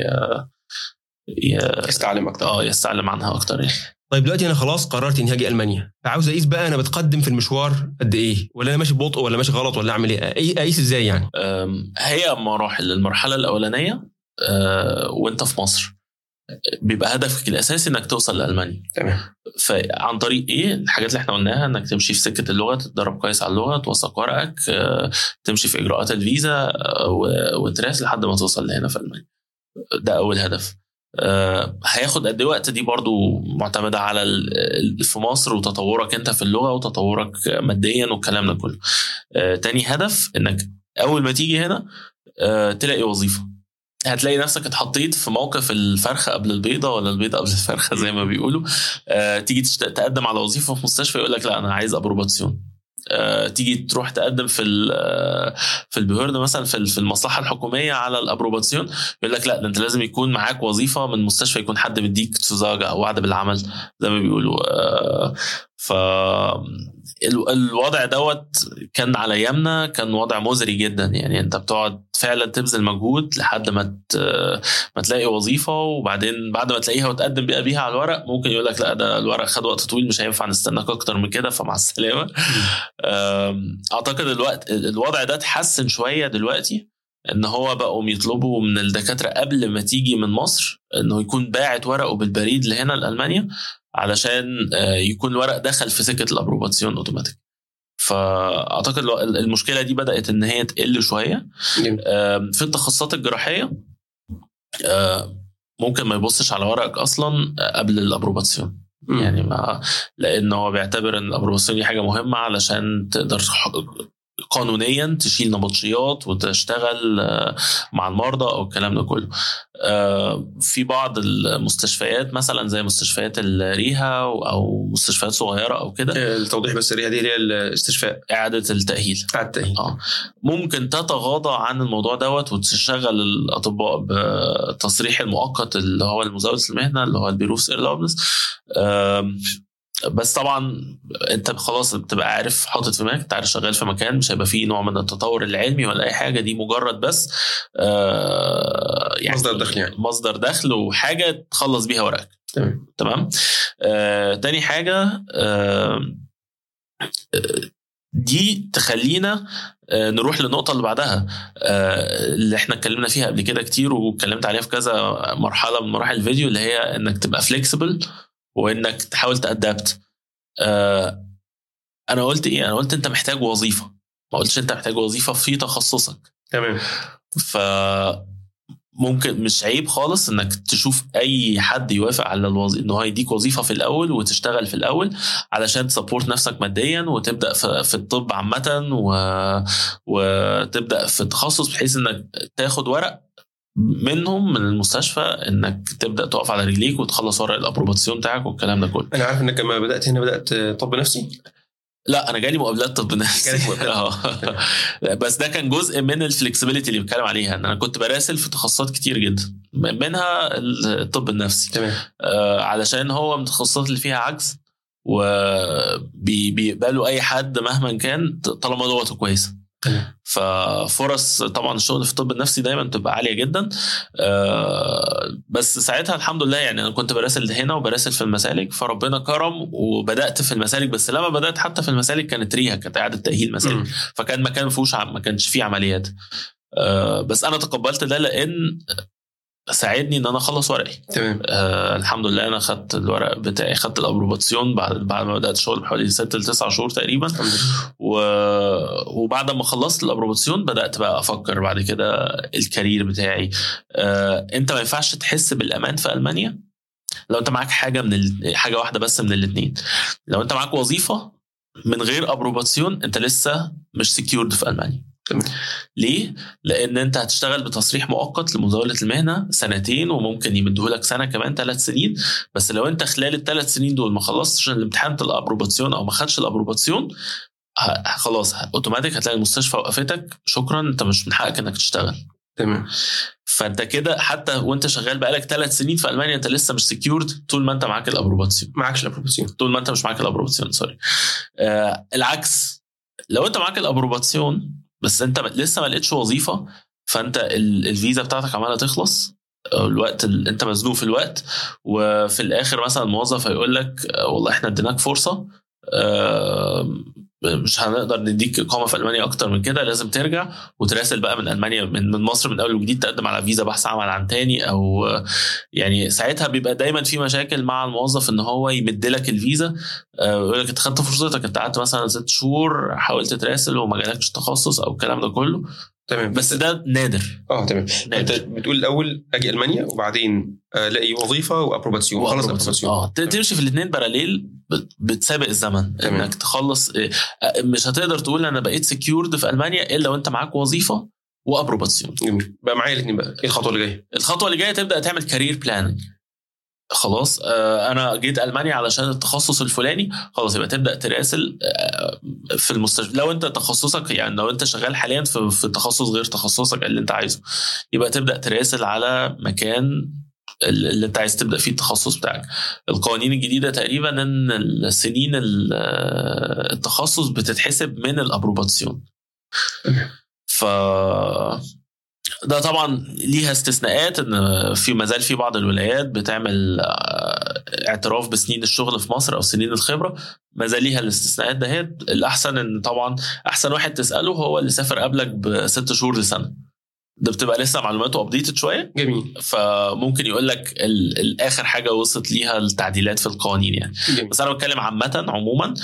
يستعلم اكتر اه يستعلم عنها اكتر يعني طيب دلوقتي انا خلاص قررت اني هاجي المانيا فعاوز اقيس بقى انا بتقدم في المشوار قد ايه ولا انا ماشي ببطء ولا ماشي غلط ولا اعمل ايه اقيس ازاي يعني هي مراحل المرحله الاولانيه آه، وانت في مصر بيبقى هدفك الاساسي انك توصل لالمانيا تمام فعن طريق ايه الحاجات اللي احنا قلناها انك تمشي في سكه اللغه تتدرب كويس على اللغه توثق ورقك آه، تمشي في اجراءات الفيزا آه، وتراس لحد ما توصل لهنا في المانيا ده اول هدف آه، هياخد قد ايه وقت دي برضو معتمده على في مصر وتطورك انت في اللغه وتطورك ماديا والكلام ده كله تاني هدف انك اول ما تيجي هنا تلاقي وظيفه هتلاقي نفسك اتحطيت في موقف الفرخه قبل البيضه ولا البيضه قبل الفرخه زي ما بيقولوا آه تيجي تقدم على وظيفه في مستشفى يقول لك لا انا عايز ابروباسيون آه تيجي تروح تقدم في في البهورده مثلا في في المصلحه الحكوميه على الابروباسيون يقول لك لا ده انت لازم يكون معاك وظيفه من مستشفى يكون حد مديك تزاجه او وعد بالعمل زي ما بيقولوا آه ف ال- الوضع دوت كان على ايامنا كان وضع مزري جدا يعني انت بتقعد فعلا تبذل مجهود لحد ما ت... ما تلاقي وظيفه وبعدين بعد ما تلاقيها وتقدم بيها بيها على الورق ممكن يقول لك لا ده الورق خد وقت طويل مش هينفع نستناك اكتر من كده فمع السلامه أم، اعتقد الوقت الوضع ده اتحسن شويه دلوقتي ان هو بقوا يطلبوا من الدكاتره قبل ما تيجي من مصر انه يكون باعت ورقه بالبريد لهنا لالمانيا علشان آه، يكون الورق دخل في سكه الابروباسيون اوتوماتيك فاعتقد الو- المشكله دي بدات ان هي تقل شويه جميل. آم، في التخصصات الجراحيه آه، ممكن ما يبصش على ورقك اصلا قبل الابروباسيون مم. يعني ما لان هو بيعتبر ان الابروباسيون دي حاجه مهمه علشان تقدر ح- قانونيا تشيل نبطشيات وتشتغل آه، مع المرضى او الكلام ده كله آه، في بعض المستشفيات مثلا زي مستشفيات الريها او مستشفيات صغيره او كده آه، التوضيح بس الريحه دي اللي هي الاستشفاء اعاده التاهيل على التأهيل اه ممكن تتغاضى عن الموضوع دوت وتشغل الاطباء بالتصريح المؤقت اللي هو المزاوله المهنه اللي هو البيروفس ايرلابنس بس طبعا انت خلاص بتبقى عارف حاطط في دماغك انت عارف شغال في مكان مش هيبقى فيه نوع من التطور العلمي ولا اي حاجه دي مجرد بس آه، يعني مصدر دخل يعني. مصدر دخل وحاجه تخلص بيها ورقك تمام تمام آه، تاني حاجه آه، دي تخلينا آه، نروح للنقطة اللي بعدها آه، اللي احنا اتكلمنا فيها قبل كده كتير واتكلمت عليها في كذا مرحلة من مراحل الفيديو اللي هي انك تبقى فليكسبل وانك تحاول تأدبت آه، انا قلت ايه انا قلت انت محتاج وظيفة ما قلتش انت محتاج وظيفة في تخصصك تمام ف ممكن مش عيب خالص انك تشوف اي حد يوافق على الوظيفه ان هو يديك وظيفه في الاول وتشتغل في الاول علشان تسبورت نفسك ماديا وتبدا في, في الطب عامه و... وتبدا في التخصص بحيث انك تاخد ورق منهم من المستشفى انك تبدا تقف على رجليك وتخلص ورق الابروباسيون بتاعك والكلام ده كله انا عارف انك لما بدات هنا بدات طب نفسي لا انا جالي مقابلات طب نفسي جالك مقابلات. اه لا، بس ده كان جزء من الفلكسبيليتي اللي بتكلم عليها ان انا كنت براسل في تخصصات كتير جدا منها الطب النفسي تمام آه علشان هو من التخصصات اللي فيها عجز وبيقبلوا اي حد مهما كان طالما لغته كويسه تمام. ففرص طبعا الشغل في الطب النفسي دايما بتبقى عاليه جدا آه، بس ساعتها الحمد لله يعني انا كنت براسل هنا وبراسل في المسالك فربنا كرم وبدات في المسالك بس لما بدات حتى في المسالك كانت ريها كانت اعاده تاهيل مسالك مم. فكان مكان فيهوش عم- ما كانش فيه عمليات آه، بس انا تقبلت ده لان ساعدني ان انا اخلص ورقي تمام آه الحمد لله انا خدت الورق بتاعي خدت الابروباسيون بعد بعد ما بدات شغل بحوالي ست لتسع شهور تقريبا الحمد لله و... وبعد ما خلصت الابروباسيون بدات بقى افكر بعد كده الكارير بتاعي آه انت ما ينفعش تحس بالامان في المانيا لو انت معاك حاجه من ال... حاجه واحده بس من الاثنين لو انت معاك وظيفه من غير ابروباسيون انت لسه مش سكيورد في المانيا تمام. ليه؟ لان انت هتشتغل بتصريح مؤقت لمزاوله المهنه سنتين وممكن يمدهولك سنه كمان ثلاث سنين بس لو انت خلال الثلاث سنين دول ما خلصتش الامتحان الابروباسيون او ما خدش الابروباسيون ه- خلاص ه- اوتوماتيك هتلاقي المستشفى وقفتك شكرا انت مش من حقك انك تشتغل تمام فانت كده حتى وانت شغال بقالك ثلاث سنين في المانيا انت لسه مش سكيورد طول ما انت معاك الابروباسيون معكش الابروباسيون طول ما انت مش معاك الابروباسيون سوري آه العكس لو انت معاك الابروباسيون بس انت لسه ما لقيتش وظيفه فانت ال- الفيزا بتاعتك عماله تخلص أو الوقت ال... انت مزنوق في الوقت وفي الاخر مثلا الموظف هيقول لك آه، والله احنا اديناك فرصه آه، مش هنقدر نديك اقامه في المانيا اكتر من كده لازم ترجع وتراسل بقى من المانيا من من مصر من اول وجديد تقدم على فيزا بحث عمل عن تاني او آه، يعني ساعتها بيبقى دايما في مشاكل مع الموظف ان هو يمد لك الفيزا آه، ويقول لك انت خدت فرصتك انت قعدت مثلا ست شهور حاولت تراسل وما جالكش تخصص او الكلام ده كله تمام بس ده نادر اه تمام انت نادر بتقول الاول اجي المانيا وبعدين آه، الاقي وظيفه وابروباسيون خلص الابروباسيون اه ت- تمشي في الاثنين باراليل بت- بتسابق الزمن تمام. انك تخلص آه، آه، مش هتقدر تقول انا بقيت سكيورد في المانيا الا وانت معاك وظيفه وابروباسيون جميل بقى معايا الاثنين بقى ايه الخطوه اللي جايه؟ الخطوه اللي جايه تبدا تعمل كارير بلاننج خلاص آه، انا جيت المانيا علشان التخصص الفلاني خلاص يبقى تبدا تراسل آه، في المستشفى لو انت تخصصك يعني لو انت شغال حاليا في في تخصص غير تخصصك اللي انت عايزه يبقى تبدا تراسل على مكان اللي انت عايز تبدا فيه التخصص بتاعك القوانين الجديده تقريبا ان السنين التخصص بتتحسب من الابروباسيون ف ده طبعا ليها استثناءات ان في مازال في بعض الولايات بتعمل آه، اعتراف بسنين الشغل في مصر او سنين الخبره ما زال ليها الاستثناءات دهيت الاحسن ان طبعا احسن واحد تساله هو اللي سافر قبلك بست شهور لسنه ده بتبقى لسه معلوماته ابديتد شويه جميل فممكن يقول لك الاخر حاجه وصلت ليها التعديلات في القوانين يعني جميل. بس انا بتكلم عامه عموما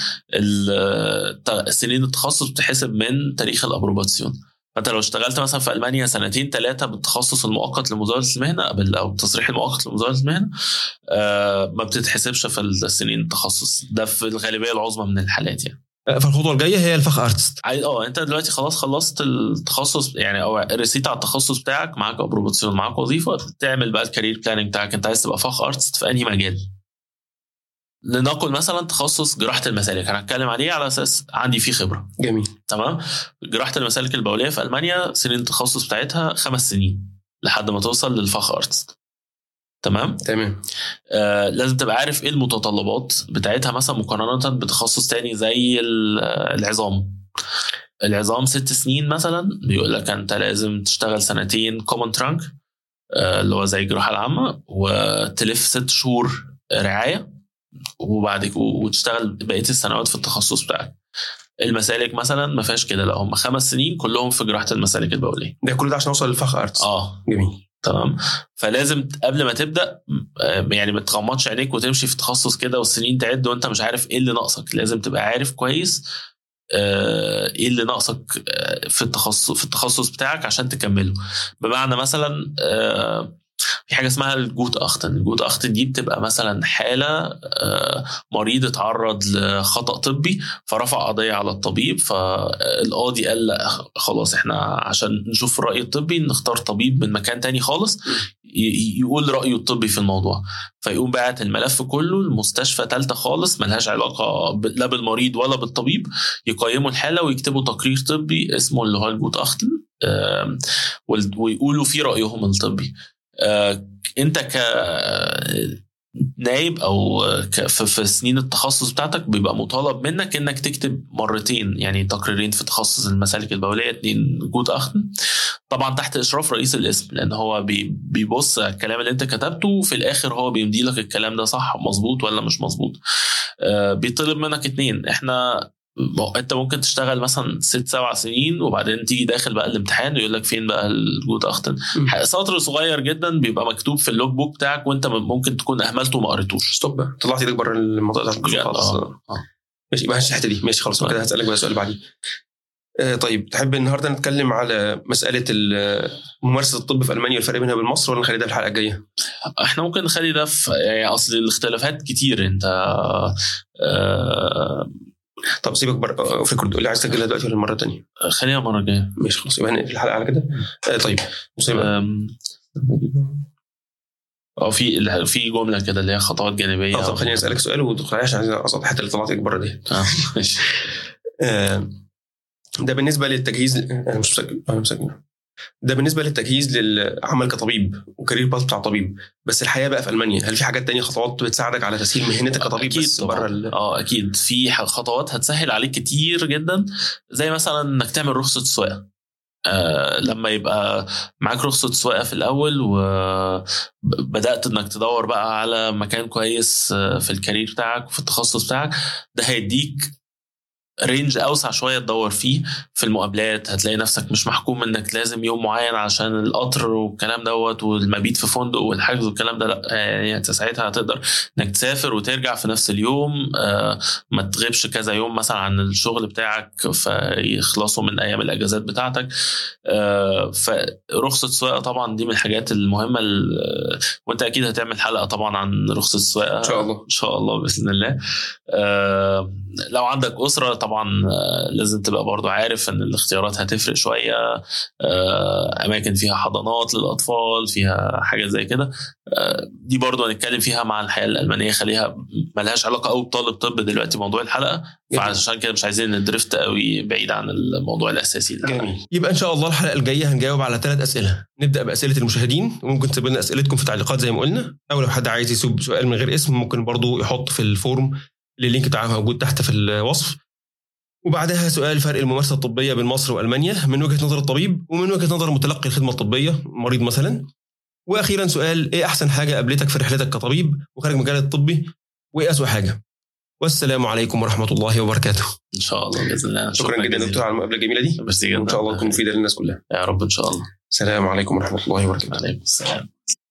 سنين التخصص بتحسب من تاريخ الابروباسيون فانت لو اشتغلت مثلا في المانيا سنتين ثلاثه بالتخصص المؤقت لمزاوله المهنه او التصريح المؤقت لمزاوله المهنه آه ما بتتحسبش في السنين التخصص ده في الغالبيه العظمى من الحالات يعني فالخطوه الجايه هي الفخ ارتست اه انت دلوقتي خلاص خلصت التخصص يعني او رسيت على التخصص بتاعك معاك ابروبوتسيون معاك وظيفه تعمل بقى الكارير بلاننج بتاعك انت عايز تبقى فخ ارتست في انهي مجال لنقل مثلا تخصص جراحه المسالك انا هتكلم عليه على اساس عندي فيه خبره جميل تمام جراحه المسالك البوليه في المانيا سنين التخصص بتاعتها خمس سنين لحد ما توصل للفخ ارتست تمام تمام آه لازم تبقى عارف ايه المتطلبات بتاعتها مثلا مقارنه بتخصص تاني زي العظام العظام ست سنين مثلا بيقول لك انت لازم تشتغل سنتين كومن ترانك آه اللي هو زي الجراحه العامه وتلف ست شهور رعايه وبعد وتشتغل بقيه السنوات في التخصص بتاعك المسالك مثلا ما فيهاش كده لا هم خمس سنين كلهم في جراحه المسالك البوليه ده كل ده عشان اوصل للفخ ارتس اه جميل تمام فلازم قبل ما تبدا يعني ما تغمضش عينيك وتمشي في تخصص كده والسنين تعد وانت مش عارف ايه اللي ناقصك لازم تبقى عارف كويس آه، ايه اللي ناقصك آه، في التخصص في التخصص بتاعك عشان تكمله بمعنى مثلا آه، في حاجه اسمها الجوت اختن الجوت اختن دي بتبقى مثلا حاله آه، مريض اتعرض لخطا طبي فرفع قضيه على الطبيب فالقاضي قال لا خلاص احنا عشان نشوف الراي الطبي نختار طبيب من مكان تاني خالص يقول رايه الطبي في الموضوع فيقوم باعت الملف كله لمستشفى ثالثه خالص ملهاش علاقه لا بالمريض ولا بالطبيب يقيموا الحاله ويكتبوا تقرير طبي اسمه اللي هو الجوت اختن ويقولوا فيه رايهم الطبي آه، انت ك نايب او في سنين التخصص بتاعتك بيبقى مطالب منك انك تكتب مرتين يعني تقريرين في تخصص المسالك البوليه اتنين جود اختن طبعا تحت اشراف رئيس الاسم لان هو بيبص على الكلام اللي انت كتبته وفي الاخر هو بيمدي لك الكلام ده صح مظبوط ولا مش مظبوط آه، بيطلب منك اتنين احنا انت ممكن تشتغل مثلا ست سبع سنين وبعدين تيجي داخل بقى الامتحان ويقول لك فين بقى الجود اختن سطر صغير جدا بيبقى مكتوب في اللوج بوك بتاعك وانت ممكن تكون اهملته وما قريتوش ستوب طلعت ايدك بره المنطقه بتاعتك خالص آه. آه. ماشي ما الحته دي ماشي خلاص كده هسالك بقى السؤال اللي بعديه آه طيب تحب النهارده نتكلم على مساله ممارسه الطب في المانيا والفرق بينها وبين مصر ولا نخلي ده في الحلقه الجايه؟ احنا ممكن نخلي ده في يعني اصل الاختلافات كتير انت آه طب سيبك بره في تقول لي عايز تسجلها دلوقتي ولا المره الثانيه؟ خليها المره الجايه ماشي خلاص يبقى نقفل الحلقه على كده آه طيب مصيبه اه في في جمله كده اللي هي خطوات جانبيه اه طب خليني اسالك سؤال وتدخل عشان عايز اقصد الحته اللي طلعت بره دي اه ماشي آه، ده بالنسبه للتجهيز انا مش مسجل انا مسجل ده بالنسبه للتجهيز للعمل كطبيب وكارير باث بتاع طبيب بس الحياه بقى في المانيا هل في حاجات تانية خطوات بتساعدك على تسهيل مهنتك كطبيب أكيد بس بره اه اكيد في خطوات هتسهل عليك كتير جدا زي مثلا انك تعمل رخصه سواقه آه لما يبقى معاك رخصة سواقة في الأول وبدأت إنك تدور بقى على مكان كويس آه، في الكارير بتاعك وفي التخصص بتاعك ده هيديك رينج اوسع شويه تدور فيه في المقابلات هتلاقي نفسك مش محكوم انك لازم يوم معين عشان القطر والكلام دوت والمبيت في فندق والحجز والكلام ده لا يعني انت ساعتها هتقدر انك تسافر وترجع في نفس اليوم آه ما تغيبش كذا يوم مثلا عن الشغل بتاعك فيخلصوا من ايام الاجازات بتاعتك آه فرخصه السواقه طبعا دي من الحاجات المهمه وانت اكيد هتعمل حلقه طبعا عن رخصه السواقه ان شاء الله ان شاء الله باذن الله آه لو عندك اسره طبعا آه، لازم تبقى برضو عارف ان الاختيارات هتفرق شويه آه، اماكن فيها حضانات للاطفال فيها حاجه زي كده آه، دي برضو هنتكلم فيها مع الحياه الالمانيه خليها ملهاش علاقه قوي بطالب طب دلوقتي موضوع الحلقه فعشان كده مش عايزين ندرفت قوي بعيد عن الموضوع الاساسي ده جميل يبقى ان شاء الله الحلقه الجايه هنجاوب على ثلاث اسئله نبدا باسئله المشاهدين وممكن تسيب لنا اسئلتكم في التعليقات زي ما قلنا او لو حد عايز يسيب سؤال من غير اسم ممكن برضو يحط في الفورم اللي اللينك بتاعها موجود تحت في الوصف وبعدها سؤال فرق الممارسه الطبيه بين مصر والمانيا من وجهه نظر الطبيب ومن وجهه نظر متلقي الخدمه الطبيه مريض مثلا واخيرا سؤال ايه احسن حاجه قابلتك في رحلتك كطبيب وخارج مجال الطبي وايه اسوء حاجه والسلام عليكم ورحمه الله وبركاته ان شاء الله باذن الله شكرا جدا دكتور على المقابله الجميله دي ميرسي جدا وان شاء الله تكون مفيده للناس كلها يا رب ان شاء الله السلام عليكم ورحمه الله وبركاته عليكم السلام